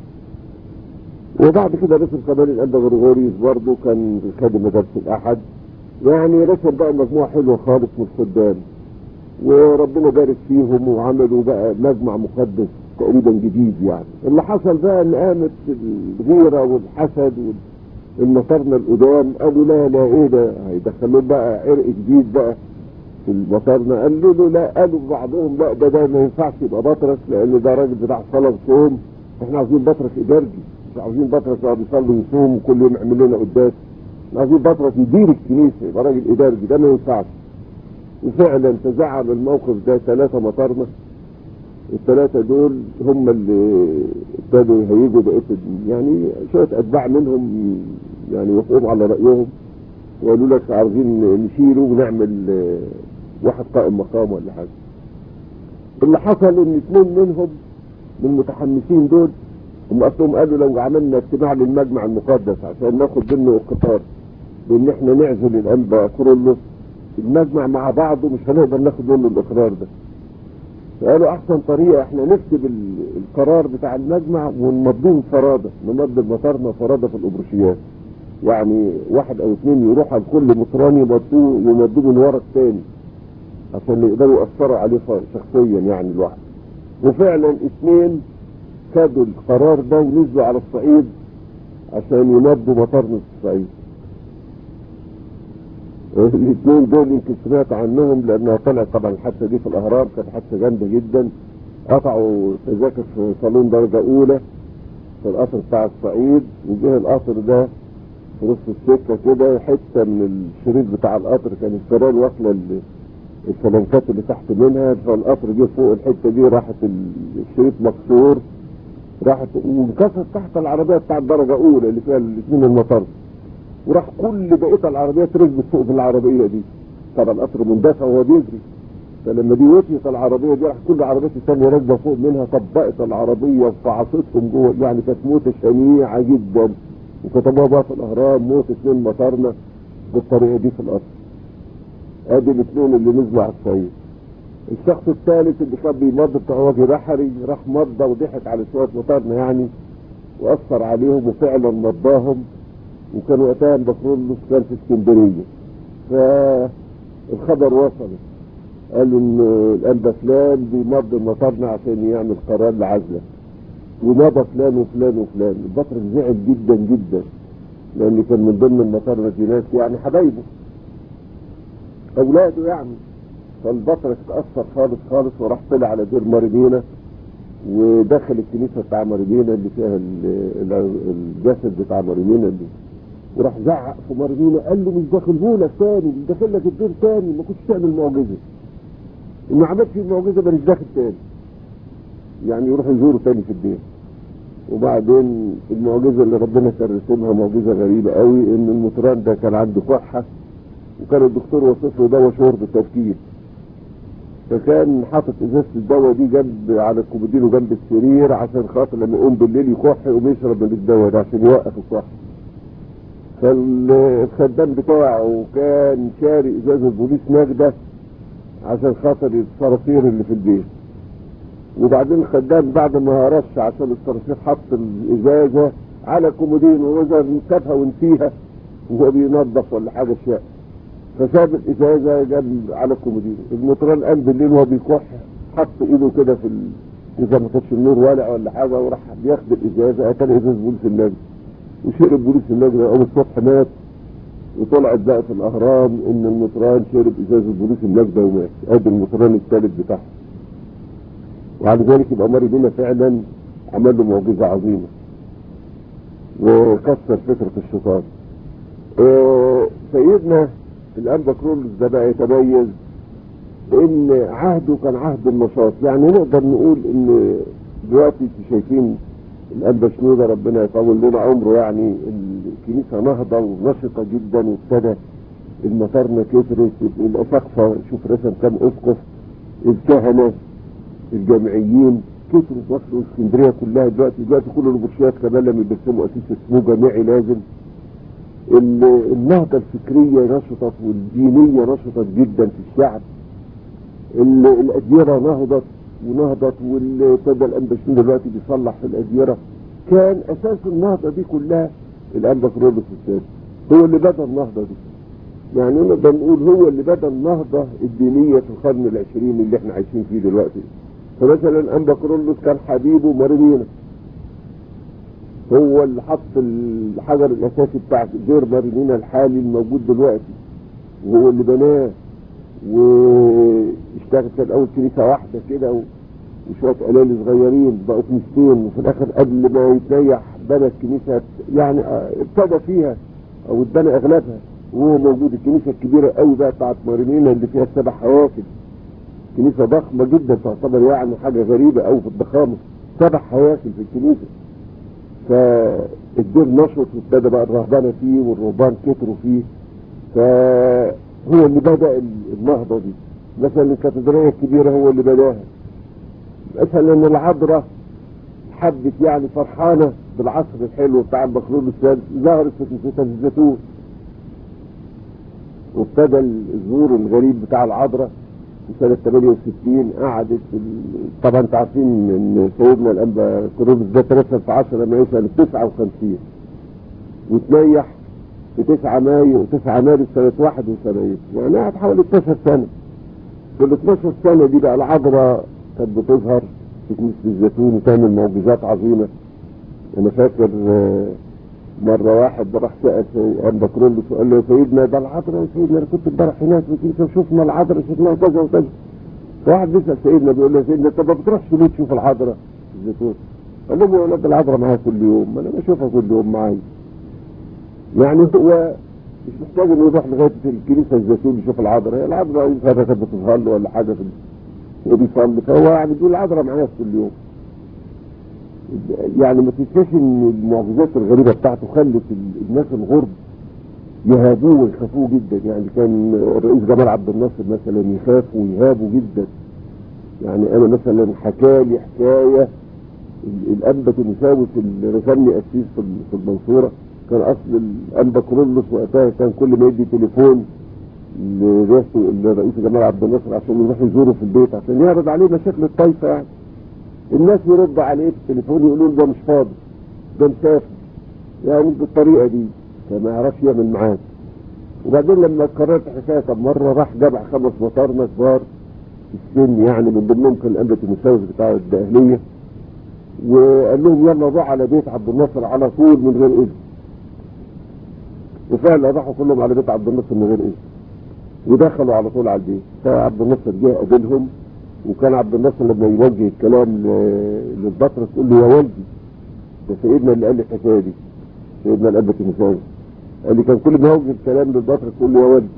وبعد كده رسم كمان الانبا غريغوريوس برضه كان خادم مدارس الاحد يعني رسم بقى مجموعة حلوة خالص من الخدام وربنا بارك فيهم وعملوا بقى مجمع مقدس تقريبا جديد يعني اللي حصل بقى ان قامت الغيرة والحسد والمطارنا القدام قالوا لا لا ايه ده هيدخلوا بقى عرق جديد بقى في المطارنا قالوا له لا قالوا بعضهم لا ده ده ما ينفعش يبقى بطرس لان ده راجل بتاع صلاه وصوم احنا عاوزين بطرس ادارجي مش عاوزين بطرس يقعد يصلي ويصوم وكل يوم يعمل لنا قداس احنا عاوزين بطرس يدير الكنيسه يبقى راجل ادارجي ده ما ينفعش وفعلا تزعم الموقف ده ثلاثة مطارنة الثلاثة دول هم اللي ابتدوا يهيجوا بقية ال- يعني شوية أتباع منهم يعني وقفوا على رأيهم وقالوا لك عاوزين نشيله ونعمل آه، واحد قائم مقام ولا حاجة اللي حصل ان اثنين منهم من المتحمسين دول هم اصلهم قالوا لو عملنا اجتماع للمجمع المقدس عشان ناخد منه القطار بان احنا نعزل الانبا كورولوس المجمع مع بعضه مش هنقدر ناخد منه الاقرار ده فقالوا احسن طريقه احنا نكتب ال- القرار بتاع المجمع ونمضيه فرادة نمضي المطارنة فرادة في الابروشيات يعني واحد او اثنين يروح على كل مطران يمضوه يمضوه من ورا الثاني عشان يقدروا يأثروا عليه ف- شخصيا يعني الواحد وفعلا اثنين خدوا القرار ده ونزلوا على الصعيد عشان يمضوا مطارنة الصعيد الاثنين دول يمكن سمعت عنهم لانها طلعت طبعا الحادثه دي في الاهرام كانت حادثه جامده جدا قطعوا تذاكر في صالون درجه اولى في القطر بتاع الصعيد وجه القطر ده في نص السكه كده حته من الشريط بتاع القطر كان الفيران واصله ال- الفلنكات اللي تحت منها فالقطر جه فوق الحته دي راحت ال- الشريط مكسور راحت وانكسر تحت العربيه بتاع الدرجه اولى اللي فيها الاثنين المطار وراح كل بقيه العربيات ركبت فوق في العربيه دي طبعا القطر مندفع وهو بيجري فلما دي وطيت العربيه دي راح كل العربيات الثانيه راكبه فوق منها طبقت العربيه وفعصتهم جوه يعني كانت موته شنيعه جدا وكتبوها بقى في الاهرام موت اثنين مطارنا بالطريقه دي في القطر ادي الاثنين اللي نزلوا على الصعيد الشخص الثالث اللي كان بيمضي بتاع وجه بحري راح مضى وضحك على شويه مطارنا يعني واثر عليهم وفعلا مضاهم وكان وقتها البكرولوس كان في اسكندريه فالخبر وصل قالوا ان الانبا فلان بيمضي المطارنا عشان يعمل قرار لعزله ومضى فلان وفلان وفلان البطر زعل جدا جدا لان كان من ضمن المطارنه دي ناس يعني حبايبه اولاده يعني فالبطرك اتأثر خالص خالص وراح طلع على دير مارينينا ودخل الكنيسة بتاع مارينينا اللي فيها ال- ال- الجسد بتاع مارينينا اللي وراح زعق في مارينينا قال له مش داخلهولك تاني مش داخل لك الدير تاني ما كنتش تعمل معجزة ما عملتش المعجزة ماليش داخل تاني يعني يروح يزوره تاني في الدير وبعدين المعجزة اللي ربنا كان رسمها معجزة غريبة قوي ان المطران ده كان عنده كحة وكان الدكتور وصف له دواء شرب التفكير فكان حاطط ازازه الدواء دي جنب على الكومودينو جنب السرير عشان خاطر لما يقوم بالليل يكح يقوم يشرب من الدواء ده عشان يوقف الكح فالخدام بتاعه كان شاري ازازه بوليس نجده عشان خاطر الصراصير اللي في البيت وبعدين الخدام بعد ما رش عشان الصراصير حط الازازه على كومودين ونظر سابها ونسيها وهو بينظف ولا حاجه الشقه فساب الازازه جنب على الكومودين المطران قام بالليل وهو بيكح حط ايده كده في ال... اذا ما كانش النور والع ولا حاجه وراح بياخد الازازه اتى ازازه بوليس النجم وشرب بوليس النجم قام الصبح مات وطلعت بقى في الاهرام ان المطران شرب ازازه بوليس النجده ومات ادي المطران الثالث بتاعه وعلى ذلك يبقى ماري بينا فعلا عمل له معجزه عظيمه وكسر فكره الشيطان آه، سيدنا الانبا كرولوس ده بقى يتميز بان عهده كان عهد النشاط يعني نقدر نقول ان دلوقتي انتوا شايفين الانبا شنودة ربنا يطول لنا عمره يعني الكنيسه نهضه ونشطه جدا وابتدى المطارنه كترت الاساقفه شوف رسم كام اسقف الكهنه الجامعيين كترت وصلوا اسكندريه كلها دلوقتي دلوقتي كل البرشيات كمان لما بيرسموا اساس اسمه جامعي لازم ال- النهضه الفكريه نشطت والدينيه نشطت جدا في الشعب ال- الاديره نهضت ونهضت وابتدى الانبشين دلوقتي بيصلح في الاديره كان اساس النهضه دي كلها الانبا كرولوس السادس هو اللي بدا النهضه دي يعني نقدر نقول هو اللي بدا النهضه الدينيه في القرن العشرين اللي احنا عايشين فيه دلوقتي فمثلا الانبا كرولوس كان حبيبه مارينينا هو اللي حط الحجر الاساسي بتاع دير مارينينا الحالي الموجود دلوقتي وهو اللي بناه واشتغل كان اول كنيسه واحده كده و- وشويه قلال صغيرين بقوا كنيستين وفي الاخر قبل ما يتريح بنى الكنيسه يعني آه، ابتدى فيها او اتبنى اغلبها وهو موجود الكنيسه الكبيره قوي بقى بتاعت مارينينا اللي فيها سبع هواكل كنيسه ضخمه جدا تعتبر يعني حاجه غريبه قوي في الضخامه سبع هواكل في الكنيسه فالدير نشط وابتدى بقى الرهبنه فيه والرهبان كتروا فيه فهو اللي بدا النهضه دي مثلا الكاتدرائيه الكبيره هو اللي بداها مثلا العذراء حبت يعني فرحانه بالعصر الحلو بتاع المخلوق السادس ظهرت في كنيسه الزيتون وابتدى الظهور الغريب بتاع العذراء في سنة 68 قعدت في ال- طبعا انتوا عارفين ان سيدنا الانبا كرولوس ده ترسل في 10 مايو سنة 59 وتنيح في 9 مايو 9 مارس سنة 71 يعني قعد حوالي 12 سنة في ال 12 سنة دي بقى العذراء كانت بتظهر في كنيسة الزيتون وتعمل معجزات عظيمة انا فاكر آه، مرة واحد راح سأل سي- أنبا كرولوس وقال له يا سيدنا ده العذراء يا سيدنا أنا كنت امبارح هناك في الكنيسة وشفنا العذراء شفناها كذا وكذا فواحد بيسأل سيدنا بيقول له يا سيدنا طب ما بتروحش ليه تشوف العذراء في الزيتون؟ قال لهم يا ولاد العذراء معايا كل يوم ما أنا بشوفها كل يوم معايا يعني هو مش محتاج انه يروح لغايه الكنيسه الزيتون يشوف العذراء هي العذراء يمكن كانت بتظهر له ولا حاجه في ال- وبيصلي فهو يعني بيقول العذراء معايا كل يوم يعني ما تنساش ان المعجزات الغريبه بتاعته خلت ال- الناس الغرب يهابوه ويخافوه جدا يعني كان الرئيس جمال عبد الناصر مثلا يخاف ويهابه جدا يعني انا مثلا حكالي حكايه ال- الانبا تيموساوس اللي رسمني قسيس في ال- في المنصوره كان اصل الانبا كرولوس وقتها كان كل ما يدي تليفون لرئيس لرئيس جمال عبد الناصر عشان يروح يزوره في البيت عشان يعرض عليه مشاكل الطائفه يعني الناس يرد عليه في التليفون يقولوا له ده مش فاضي ده مسافر يعني مش بالطريقه دي فما يعرفش يعمل معاه وبعدين لما قررت حكايه طب مره راح جمع خمس مطارنه كبار في السن يعني من ضمنهم كان الانبا تيموساوس بتاع الدقهليه وقال لهم يلا روح على بيت عبد الناصر على طول من غير اذن وفعلا راحوا كلهم على بيت عبد الناصر من غير اذن ودخلوا على طول على البيت فعبد الناصر جه قابلهم وكان عبد الناصر لما يوجه الكلام ل- للبطرس يقول له يا والدي ده سيدنا اللي قال لي الحكايه دي سيدنا الاب تيموثاوس قال لي كان كل ما يوجه الكلام للبطرس يقول له يا والدي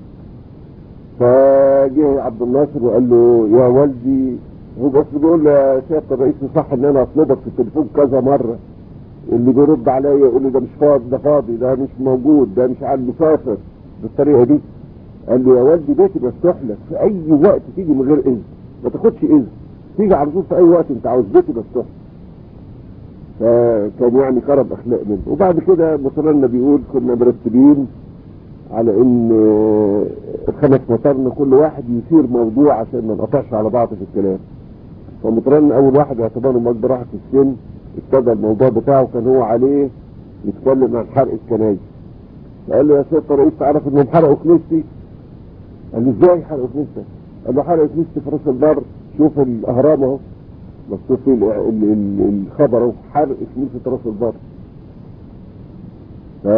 فجه عبد الناصر وقال له يا والدي هو بس بيقول له يا سياده الرئيس صح ان انا اطلبك في التليفون كذا مره اللي بيرد عليا يقول لي ده مش فاضي ده فاضي ده مش موجود ده مش عارف مسافر بالطريقه دي قال له يا والدي بيتي مفتوح لك في اي وقت تيجي من غير اذن ما تاخدش اذن تيجي على طول في اي وقت انت عاوز بيتي مفتوح فكان يعني خرب اخلاق منه وبعد كده مصرنا بيقول كنا مرتبين على ان الخمس مطرنا كل واحد يثير موضوع عشان ما نقطعش على بعض في الكلام فمطرنا اول واحد اعتبره اكبر واحد في السن ابتدى الموضوع بتاعه كان هو عليه يتكلم عن حرق الكنايس فقال له يا سيد رئيس تعرف انهم حرقوا كنيستي قال له ازاي حرقوا كنيستك قال له حرقوا كنيستي في راس البر شوف الاهرام اهو مكتوب فيه ال- ال- ال- الخبر اهو حرق كنيسه راس البر ف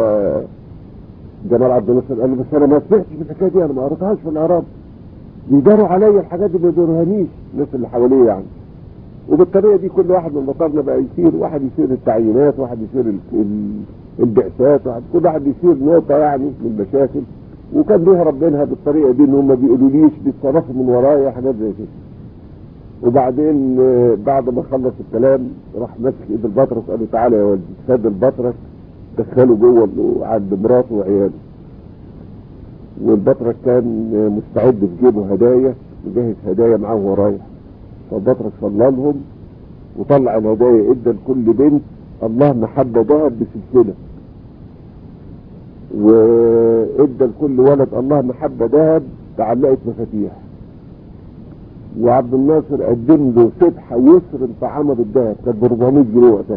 جمال عبد الناصر قال له بس انا ما سمعتش بالحكايه دي انا ما قريتهاش في الاهرام بيداروا عليا الحاجات دي ما يدورهانيش الناس اللي حواليا يعني وبالطريقه دي كل واحد من مطارنا بقى يصير واحد يصير التعيينات واحد يصير ال- ال- البعثات واحد كل واحد يصير نقطه يعني من المشاكل وكان بيهرب منها بالطريقه دي ان هم ما بيقولوليش بيتصرفوا من ورايا حاجات زي كده وبعدين آه، بعد ما خلص الكلام راح ماسك ايد البطرس قال له تعالى يا ولدي خد البطرس دخله جوه ال- عند مراته وعياله والبطرس كان آه، مستعد في جيبه هدايا مجهز هدايا معاه وهو رايح فالبطرس صلى لهم وطلع الهدايا ادى لكل بنت الله محبه ذهب بسلسله وادى لكل ولد الله محبه ذهب تعلقت مفاتيح وعبد الناصر قدم له سبحه ويسر طعامه بالذهب كانت ب 400 جنيه وقتها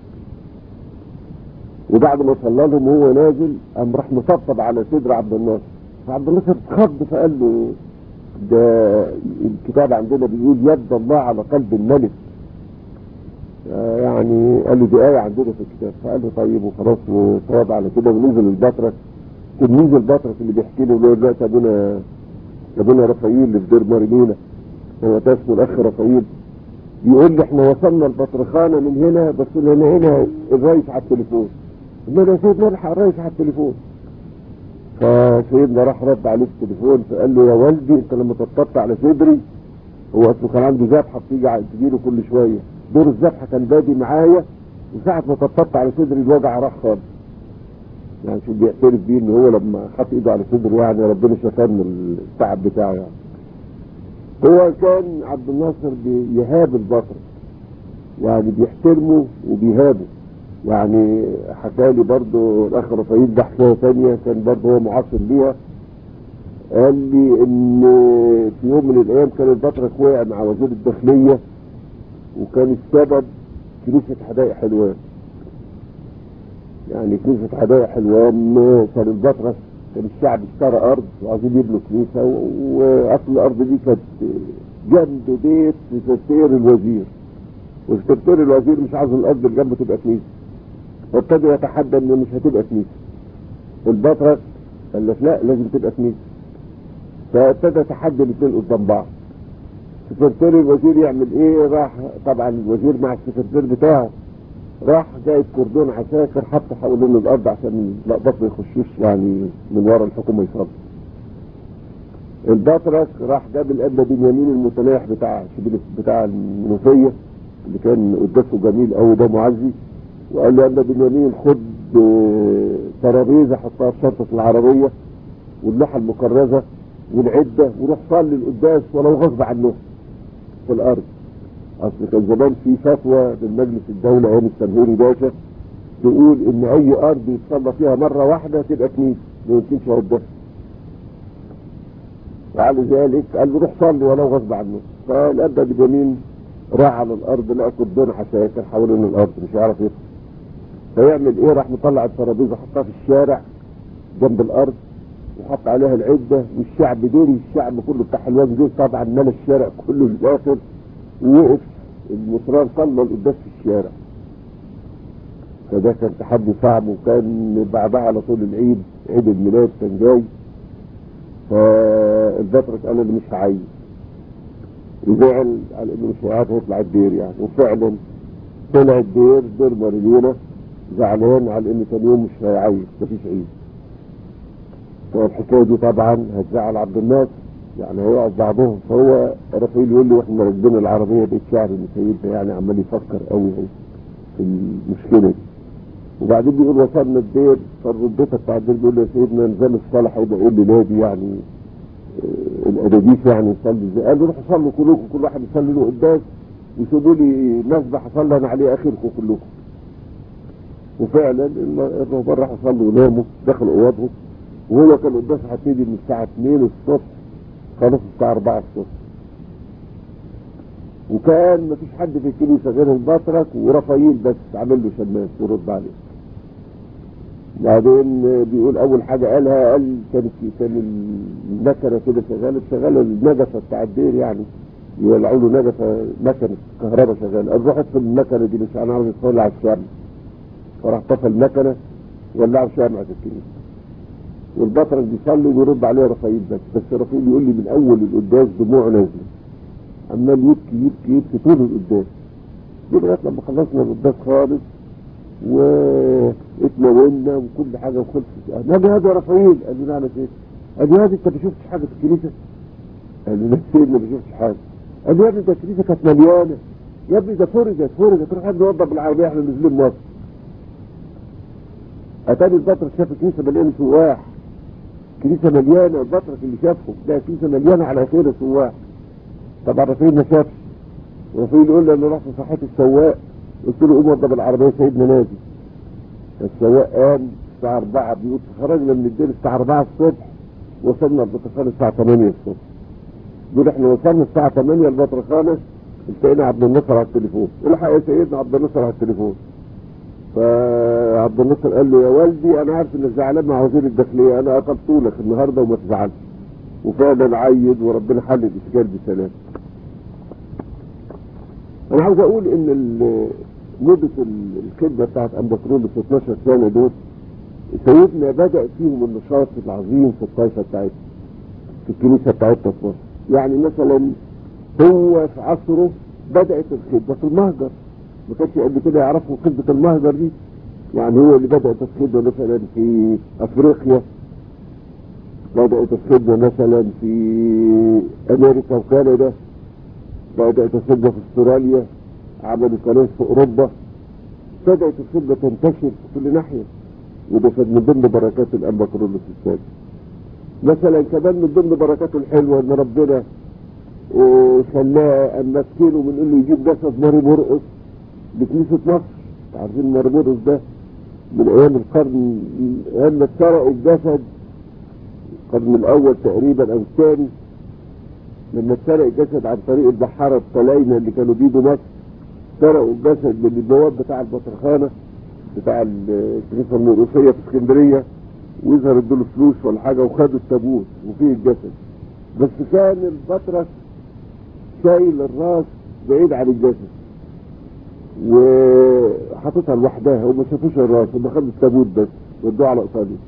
وبعد ما صلى لهم وهو نازل قام راح مطبطب على صدر عبد الناصر فعبد الناصر اتخض فقال له ده الكتاب عندنا بيقول يد الله على قلب الملك آه يعني قال له دي آية عندنا في الكتاب فقال له طيب وخلاص وصاب على كده ونزل البطرك تلميذ البطرك اللي بيحكي له اللي هو دلوقتي ابونا ابونا رفايل اللي في دير مارينينا هو ده اسمه الاخ رفايل يقول لي احنا وصلنا البطرخانة من هنا بس هنا هنا الرئيس على التليفون قلنا له يا سيدنا الحق الرئيس على التليفون فسيدنا راح رد عليه التليفون فقال له يا والدي انت لما تطبط على صدري هو اصله كان عنده ذبحه بتيجي ع- تجيله كل شويه دور الذبحه كان بادي معايا وساعه ما طبطبت على صدري الوجع راح خالص يعني شو بيعترف بيه ان هو لما حط ايده على صدره يعني ربنا شفاه من التعب بتاعه يعني هو كان عبد الناصر بيهاب البطر يعني بيحترمه وبيهابه يعني حكى لي برضه الاخ رفايل ده حكايه ثانيه كان برضه هو معاصر ليها قال لي ان في يوم من الايام كان البطرك وقع مع وزير الداخليه وكان السبب كنيسه حدائق حلوان يعني كنيسه حدائق حلوان كان البطرك كان الشعب اشترى ارض وعايزين يبنوا كنيسه و- واصل الارض دي كانت جنب بيت سكرتير الوزير وسكرتير الوزير مش عايز الارض اللي جنبه تبقى كنيسه وابتدى يتحدى ان مش هتبقى كنيسه البطرك قال لك لا لازم تبقى كنيسه فابتدى يتحدى الاثنين قدام بعض سكرتير الوزير يعمل ايه راح طبعا الوزير مع السكرتير بتاعه راح جايب كردون عساكر حط حوالين الارض عشان اللقباط ما يخشوش يعني من ورا الحكومه يصاب البطرك راح جاب الاب بنيامين المتناح بتاع شبيل بتاع المنوفيه اللي كان قداسه جميل قوي ده معزي وقال له يا ابن بنيامين خد آه، ترابيزه حطها في شنطه العربيه واللوحه المكرزه والعده وروح صلي القداس ولو غصب عنه في الارض اصل كان زمان في فتوى من مجلس الدوله ايام السنهوري باشا تقول ان اي ارض يتصلى فيها مره واحده تبقى كنيسه ما يمكنش قدام وعلى ذلك قال له روح صلي ولو غصب عنه فالاب بنيامين راح على الارض لقى كردون عساكر حوالين الارض مش هيعرف يدخل فيعمل ايه راح مطلع الترابيزه حطها في الشارع جنب الارض وحط عليها العده والشعب دوري الشعب كله بتاع حلوان دول طبعا ملا الشارع كله للاخر ووقف المصران صلى القداس في الشارع فده كان تحدي صعب وكان بعدها على طول العيد عيد الميلاد كان جاي فالبطرك قال انا مش هعيد وزعل على انه مش هيعرف يطلع الدير يعني وفعلا طلع الدير دير ماريلينا زعلان على انه ثاني يوم مش هيعيد مفيش عيد فالحكايه دي طبعا هتزعل عبد الناصر يعني هيقعد بعضهم فهو رافائيل يقول لي واحنا راكبين العربيه بقيت شعر ان سيدنا يعني عمال يفكر قوي في المشكله دي وبعدين بيقول وصلنا الدير فالربيطه بتاع الدير بيقول له يا سيدنا نظام الصالح هيبقى يقول لي نادي يعني آه، الادابيس يعني نصلي ازاي قال له روحوا صلوا كلكم كل واحد يصلي له قداس وسيبوا لي مسبح اصلي انا عليه اخركم كلكم وفعلا الرهبان راحوا صلوا وناموا دخلوا اوضهم وهو كان قداس هتبتدي من الساعة 2 الصبح خلص الساعة 4 الصبح وكان مفيش حد في الكنيسة غير البطرك ورفايل بس عامل له شماس ورد عليه بعدين بيقول اول حاجة قالها قال كان كان المكنة كده شغالة شغالة النجفة بتاع الدير يعني يولعوا له نجفة مكنة كهرباء شغالة قال روح اطفي المكنة دي مش هنعرف نتولع على الشمع فراح طفى المكنة ولعوا شمعة في الكنيسة والبطرك بيصلي ويرد عليه رفايل بس بس رفايل يقول لي من اول القداس دموعه نازله عمال يبكي يبكي يبكي طول القداس لغايه لما خلصنا القداس خالص واتناولنا وكل حاجه وخلصت نادي هذا رفايل قال لي نعم يا سيدي قال لي هذه انت ما شفتش حاجه في الكنيسه؟ قال لي لا سيدنا ما شفتش حاجه قال لي يا ابني ده الكنيسه كانت مليانه يا ابني ده فرجت فرجت روح حد يوضب بالعربيه احنا نازلين مصر اتاني البطرك شاف الكنيسه مليانه سواح كنيسه مليانه البطرك اللي شافهم لا كنيسه مليانه على خير سواح طبعا رفيق ما شافش رفيق يقول لي انا رحت صحيت السواق قلت له قوم وضب العربيه سيدنا نادي السواق قام الساعه 4 بيقول خرجنا من الدير الساعه 4 الصبح وصلنا البطرخانه الساعه 8 الصبح بيقول احنا وصلنا الساعه 8 البطرخانه التقينا عبد النصر على التليفون الحق يا سيدنا عبد النصر على التليفون فعبد النصر قال له يا والدي انا عارف انك زعلان مع وزير الداخليه انا قتلته لك النهارده وما تزعلش وفعلا عيد وربنا حل الاشكال بسلام انا عاوز اقول ان ال- مدة ال- الخدمة بتاعت امبكرولوس 12 سنة دول سيدنا بدأ فيهم النشاط العظيم في الطائفة بتاعتنا في الكنيسة بتاعتنا في مصر يعني مثلا هو في عصره بدأت الخدمة في المهجر ما كانش قبل كده يعرفوا خدمة المهجر دي يعني هو اللي بدأت الخدمة مثلا في افريقيا بدأت الخدمة مثلا في امريكا وكندا بدأت الخدمة في استراليا عملوا كنائس في اوروبا بدأت الخدمة تنتشر في كل ناحية وده كان من ضمن بركات الانبا كرولوس السادس مثلا كمان من ضمن بركاته الحلوة ان ربنا آه، خلاه ان مسكينه من انه يجيب جسد ماري مرقص لكنيسة مصر عارفين ماري مرقص ده من ايام القرن ايام ما اتسرقوا الجسد القرن الاول تقريبا او الثاني لما اتسرق الجسد عن طريق البحارة الطلاينة اللي كانوا بيجوا مصر سرقوا الجسد من البواب بتاع البطرخانة بتاع الكنيسة المرقصية في اسكندرية ويظهر ادوا له فلوس ولا حاجة وخدوا التابوت وفيه الجسد بس كان البطرس شايل الراس بعيد عن الجسد وحاططها لوحدها وما شافوش الراس هم خدوا التابوت بس ودوه على ايطاليا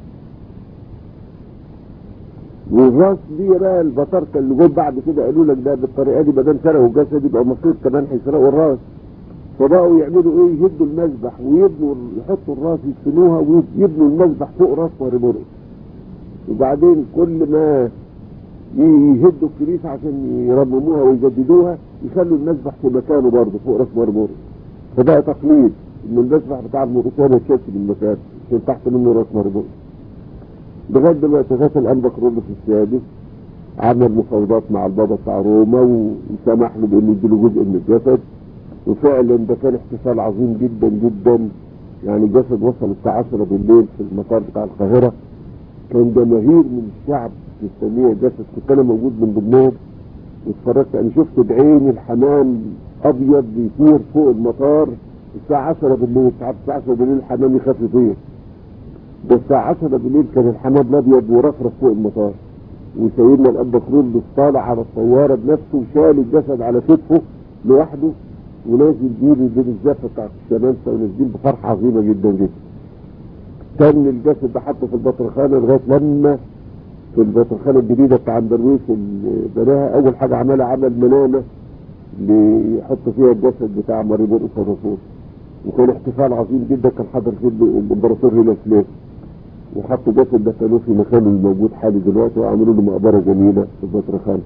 والراس دي بقى البطاركه اللي جم بعد كده قالوا لك ده بالطريقه دي ما دام سرقوا الجسد يبقى المفروض كمان هيسرقوا الراس فبقوا يعملوا ايه يهدوا المذبح ويبنوا يحطوا الراس يدفنوها ويبنوا المذبح فوق راس مرمرقس وبعدين كل ما يهدوا الكنيسه عشان يرمموها ويجددوها يخلوا المذبح في مكانه برضه فوق راس مرمرقس فبقى تقليد ان المذبح بتاع المرقسيه ما يتشالش من مكانه عشان تحت منه راس مرمرقس لغايه دلوقتي فات الانبا كرولوس السادس عمل مفاوضات مع البابا بتاع روما وسمح له بانه يديله جزء من الجسد وفعلا ده كان احتفال عظيم جدا جدا يعني الجسد وصل الساعة 10 بالليل في المطار بتاع القاهرة كان جماهير من الشعب مستنية الجسد كنت انا موجود من ضمنهم واتفرجت انا شفت بعيني الحمام ابيض بيطير فوق المطار الساعة 10 بالليل ساعات الساعة 10 بالليل الحمام يخاف يطير ده الساعة 10 بالليل كان الحمام الابيض ورفرف فوق المطار وسيدنا الاب كرولوس طالع على الطيارة بنفسه وشال الجسد على كتفه لوحده ونازل بيه بين الزفة بتاعت الشمامسة ونازلين بفرحة عظيمة جدا جدا كان الجسد ده حطه في البطرخانة لغاية لما في البطرخانة الجديدة بتاع درويش اللي بناها أول حاجة عملها عمل منامة اللي يحط فيها الجسد بتاع ماري مرقس الرسول وكان احتفال عظيم جدا كان حضر فيه الامبراطور هيلا سليف وحطوا جسد ده كانوا في مكانه الموجود حالي دلوقتي وعملوا له مقبرة جميلة في البطرخانة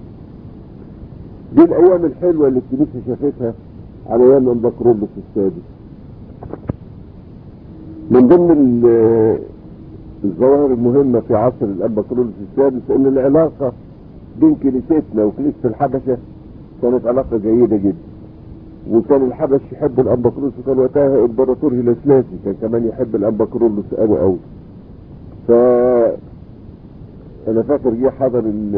دي الايام الحلوة اللي الكنيسة شافتها على ايام انبا كرولوس السادس من ضمن ال- الظواهر المهمة في عصر الانبا كرولوس السادس ان العلاقة بين كنيستنا وكنيسة الحبشة كانت علاقة جيدة جدا وكان الحبش يحب الانبا كرولوس وكان وقتها امبراطور هيلاسلاسي كان كمان يحب الانبا كرولوس قوي قوي ف انا فاكر جه حضر ال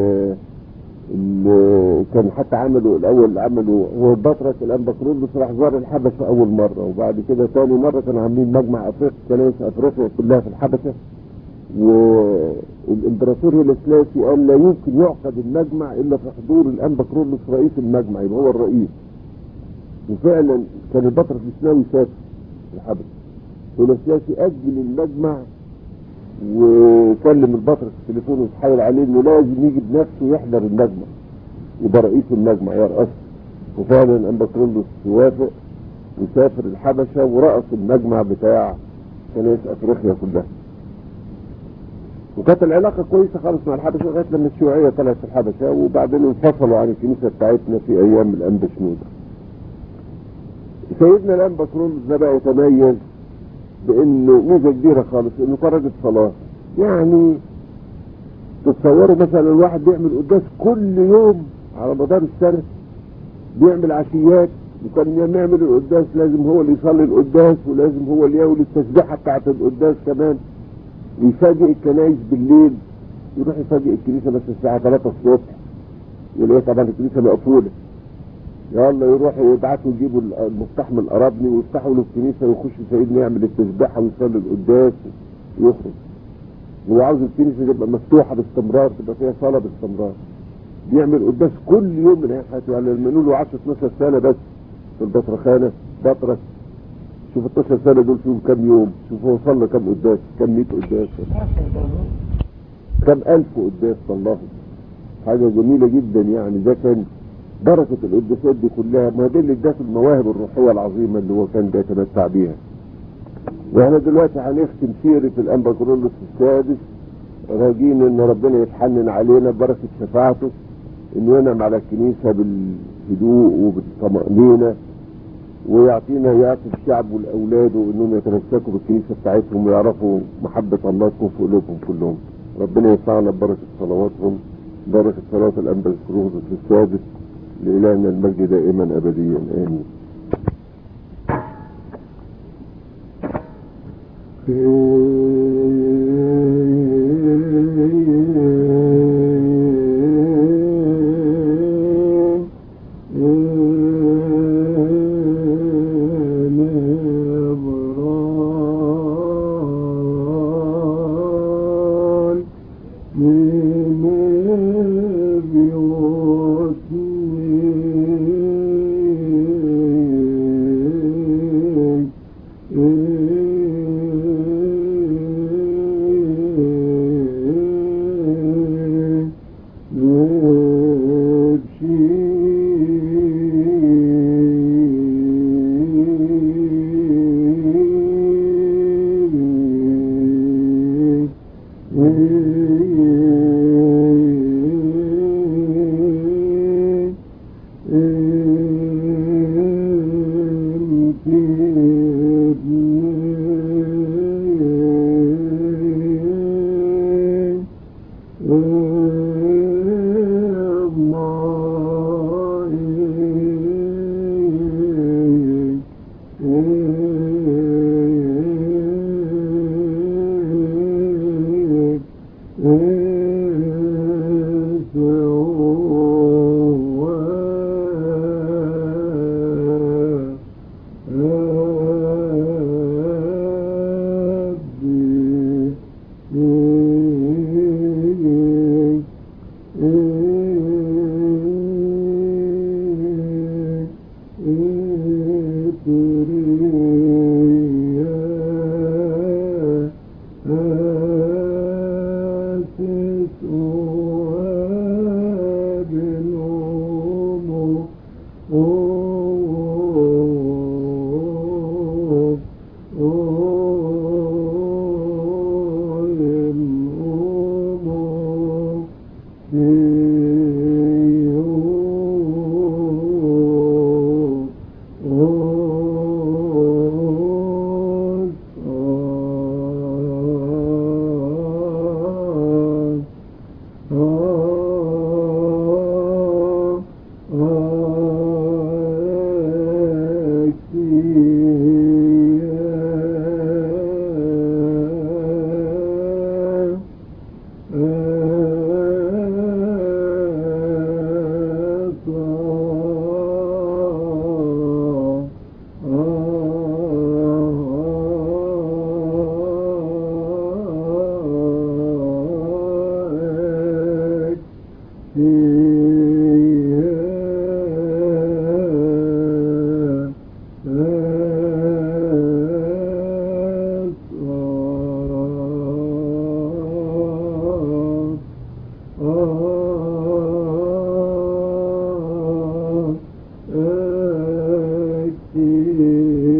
ال- كان حتى عملوا الاول عملوا هو بطرك الانبكرولوس راح زار الحبشه اول مره وبعد كده تاني مره كانوا عاملين مجمع افريقيا كنائس افريقيا كلها في الحبشه والامبراطور هيلسلاسي قال لا يمكن يعقد المجمع الا في حضور الانبكرولوس رئيس المجمع يبقى هو الرئيس وفعلا كان البطرك الاسلامي سافر في الحبشه هيلسلاسي اجل المجمع وكلم البطرك في التليفون وتحايل عليه انه لازم يجي بنفسه يحضر المجمع يبقى رئيس المجمع يرأس وفعلا امبكرولوس وافق وسافر الحبشة ورأس المجمع بتاع كنائس افريقيا كلها وكانت العلاقة كويسة خالص مع الحبشة لغاية لما الشيوعية طلعت في الحبشة وبعدين انفصلوا عن الكنيسة بتاعتنا في ايام الانبا شنودة سيدنا الانبا كرولوس ده بقى يتميز بانه ميزه كبيره خالص انه فرجت صلاه يعني تتصوروا مثلا الواحد بيعمل قداس كل يوم على مدار السنه بيعمل عشيات وكان لما يعمل القداس لازم هو اللي يصلي القداس ولازم هو اللي يقول التسبيحه بتاعت القداس كمان ويفاجئ الكنايس بالليل يروح يفاجئ الكنيسه بس الساعه 3 الصبح يلاقي طبعا الكنيسه مقفوله يلا يروحوا يبعتوا يجيبوا المفتاح من القرابني ويفتحوا له الكنيسه ويخش سيدنا يعمل التسبيحه ويصلي القداس ويخرج هو عاوز الكنيسه تبقى مفتوحه باستمرار تبقى فيها صلاه باستمرار بيعمل قداس كل يوم من ايام حياته يعني لما نقول له 10 12 سنه بس في البطرخانه بطرك شوف ال 12 سنه دول فيهم كام يوم شوف هو صلى كام قداس كام 100 قداس كام ألف قداس صلاهم حاجه جميله جدا يعني ده كان بركة القداسات دي كلها ما دي اللي ادت المواهب الروحية العظيمة اللي هو كان بيتمتع بيها واحنا دلوقتي هنختم سيرة الانبا كورولوس السادس راجين ان ربنا يتحنن علينا ببركة شفاعته انه ينعم على الكنيسة بالهدوء وبالطمأنينة ويعطينا يعطي الشعب والاولاد وانهم يتمسكوا بالكنيسة بتاعتهم ويعرفوا محبة الله تكون في قلوبهم كلهم ربنا ينفعنا ببركة صلواتهم بركة صلاة الانبا كورولوس السادس لإلهنا المجد دائما أبديا آمين Oh,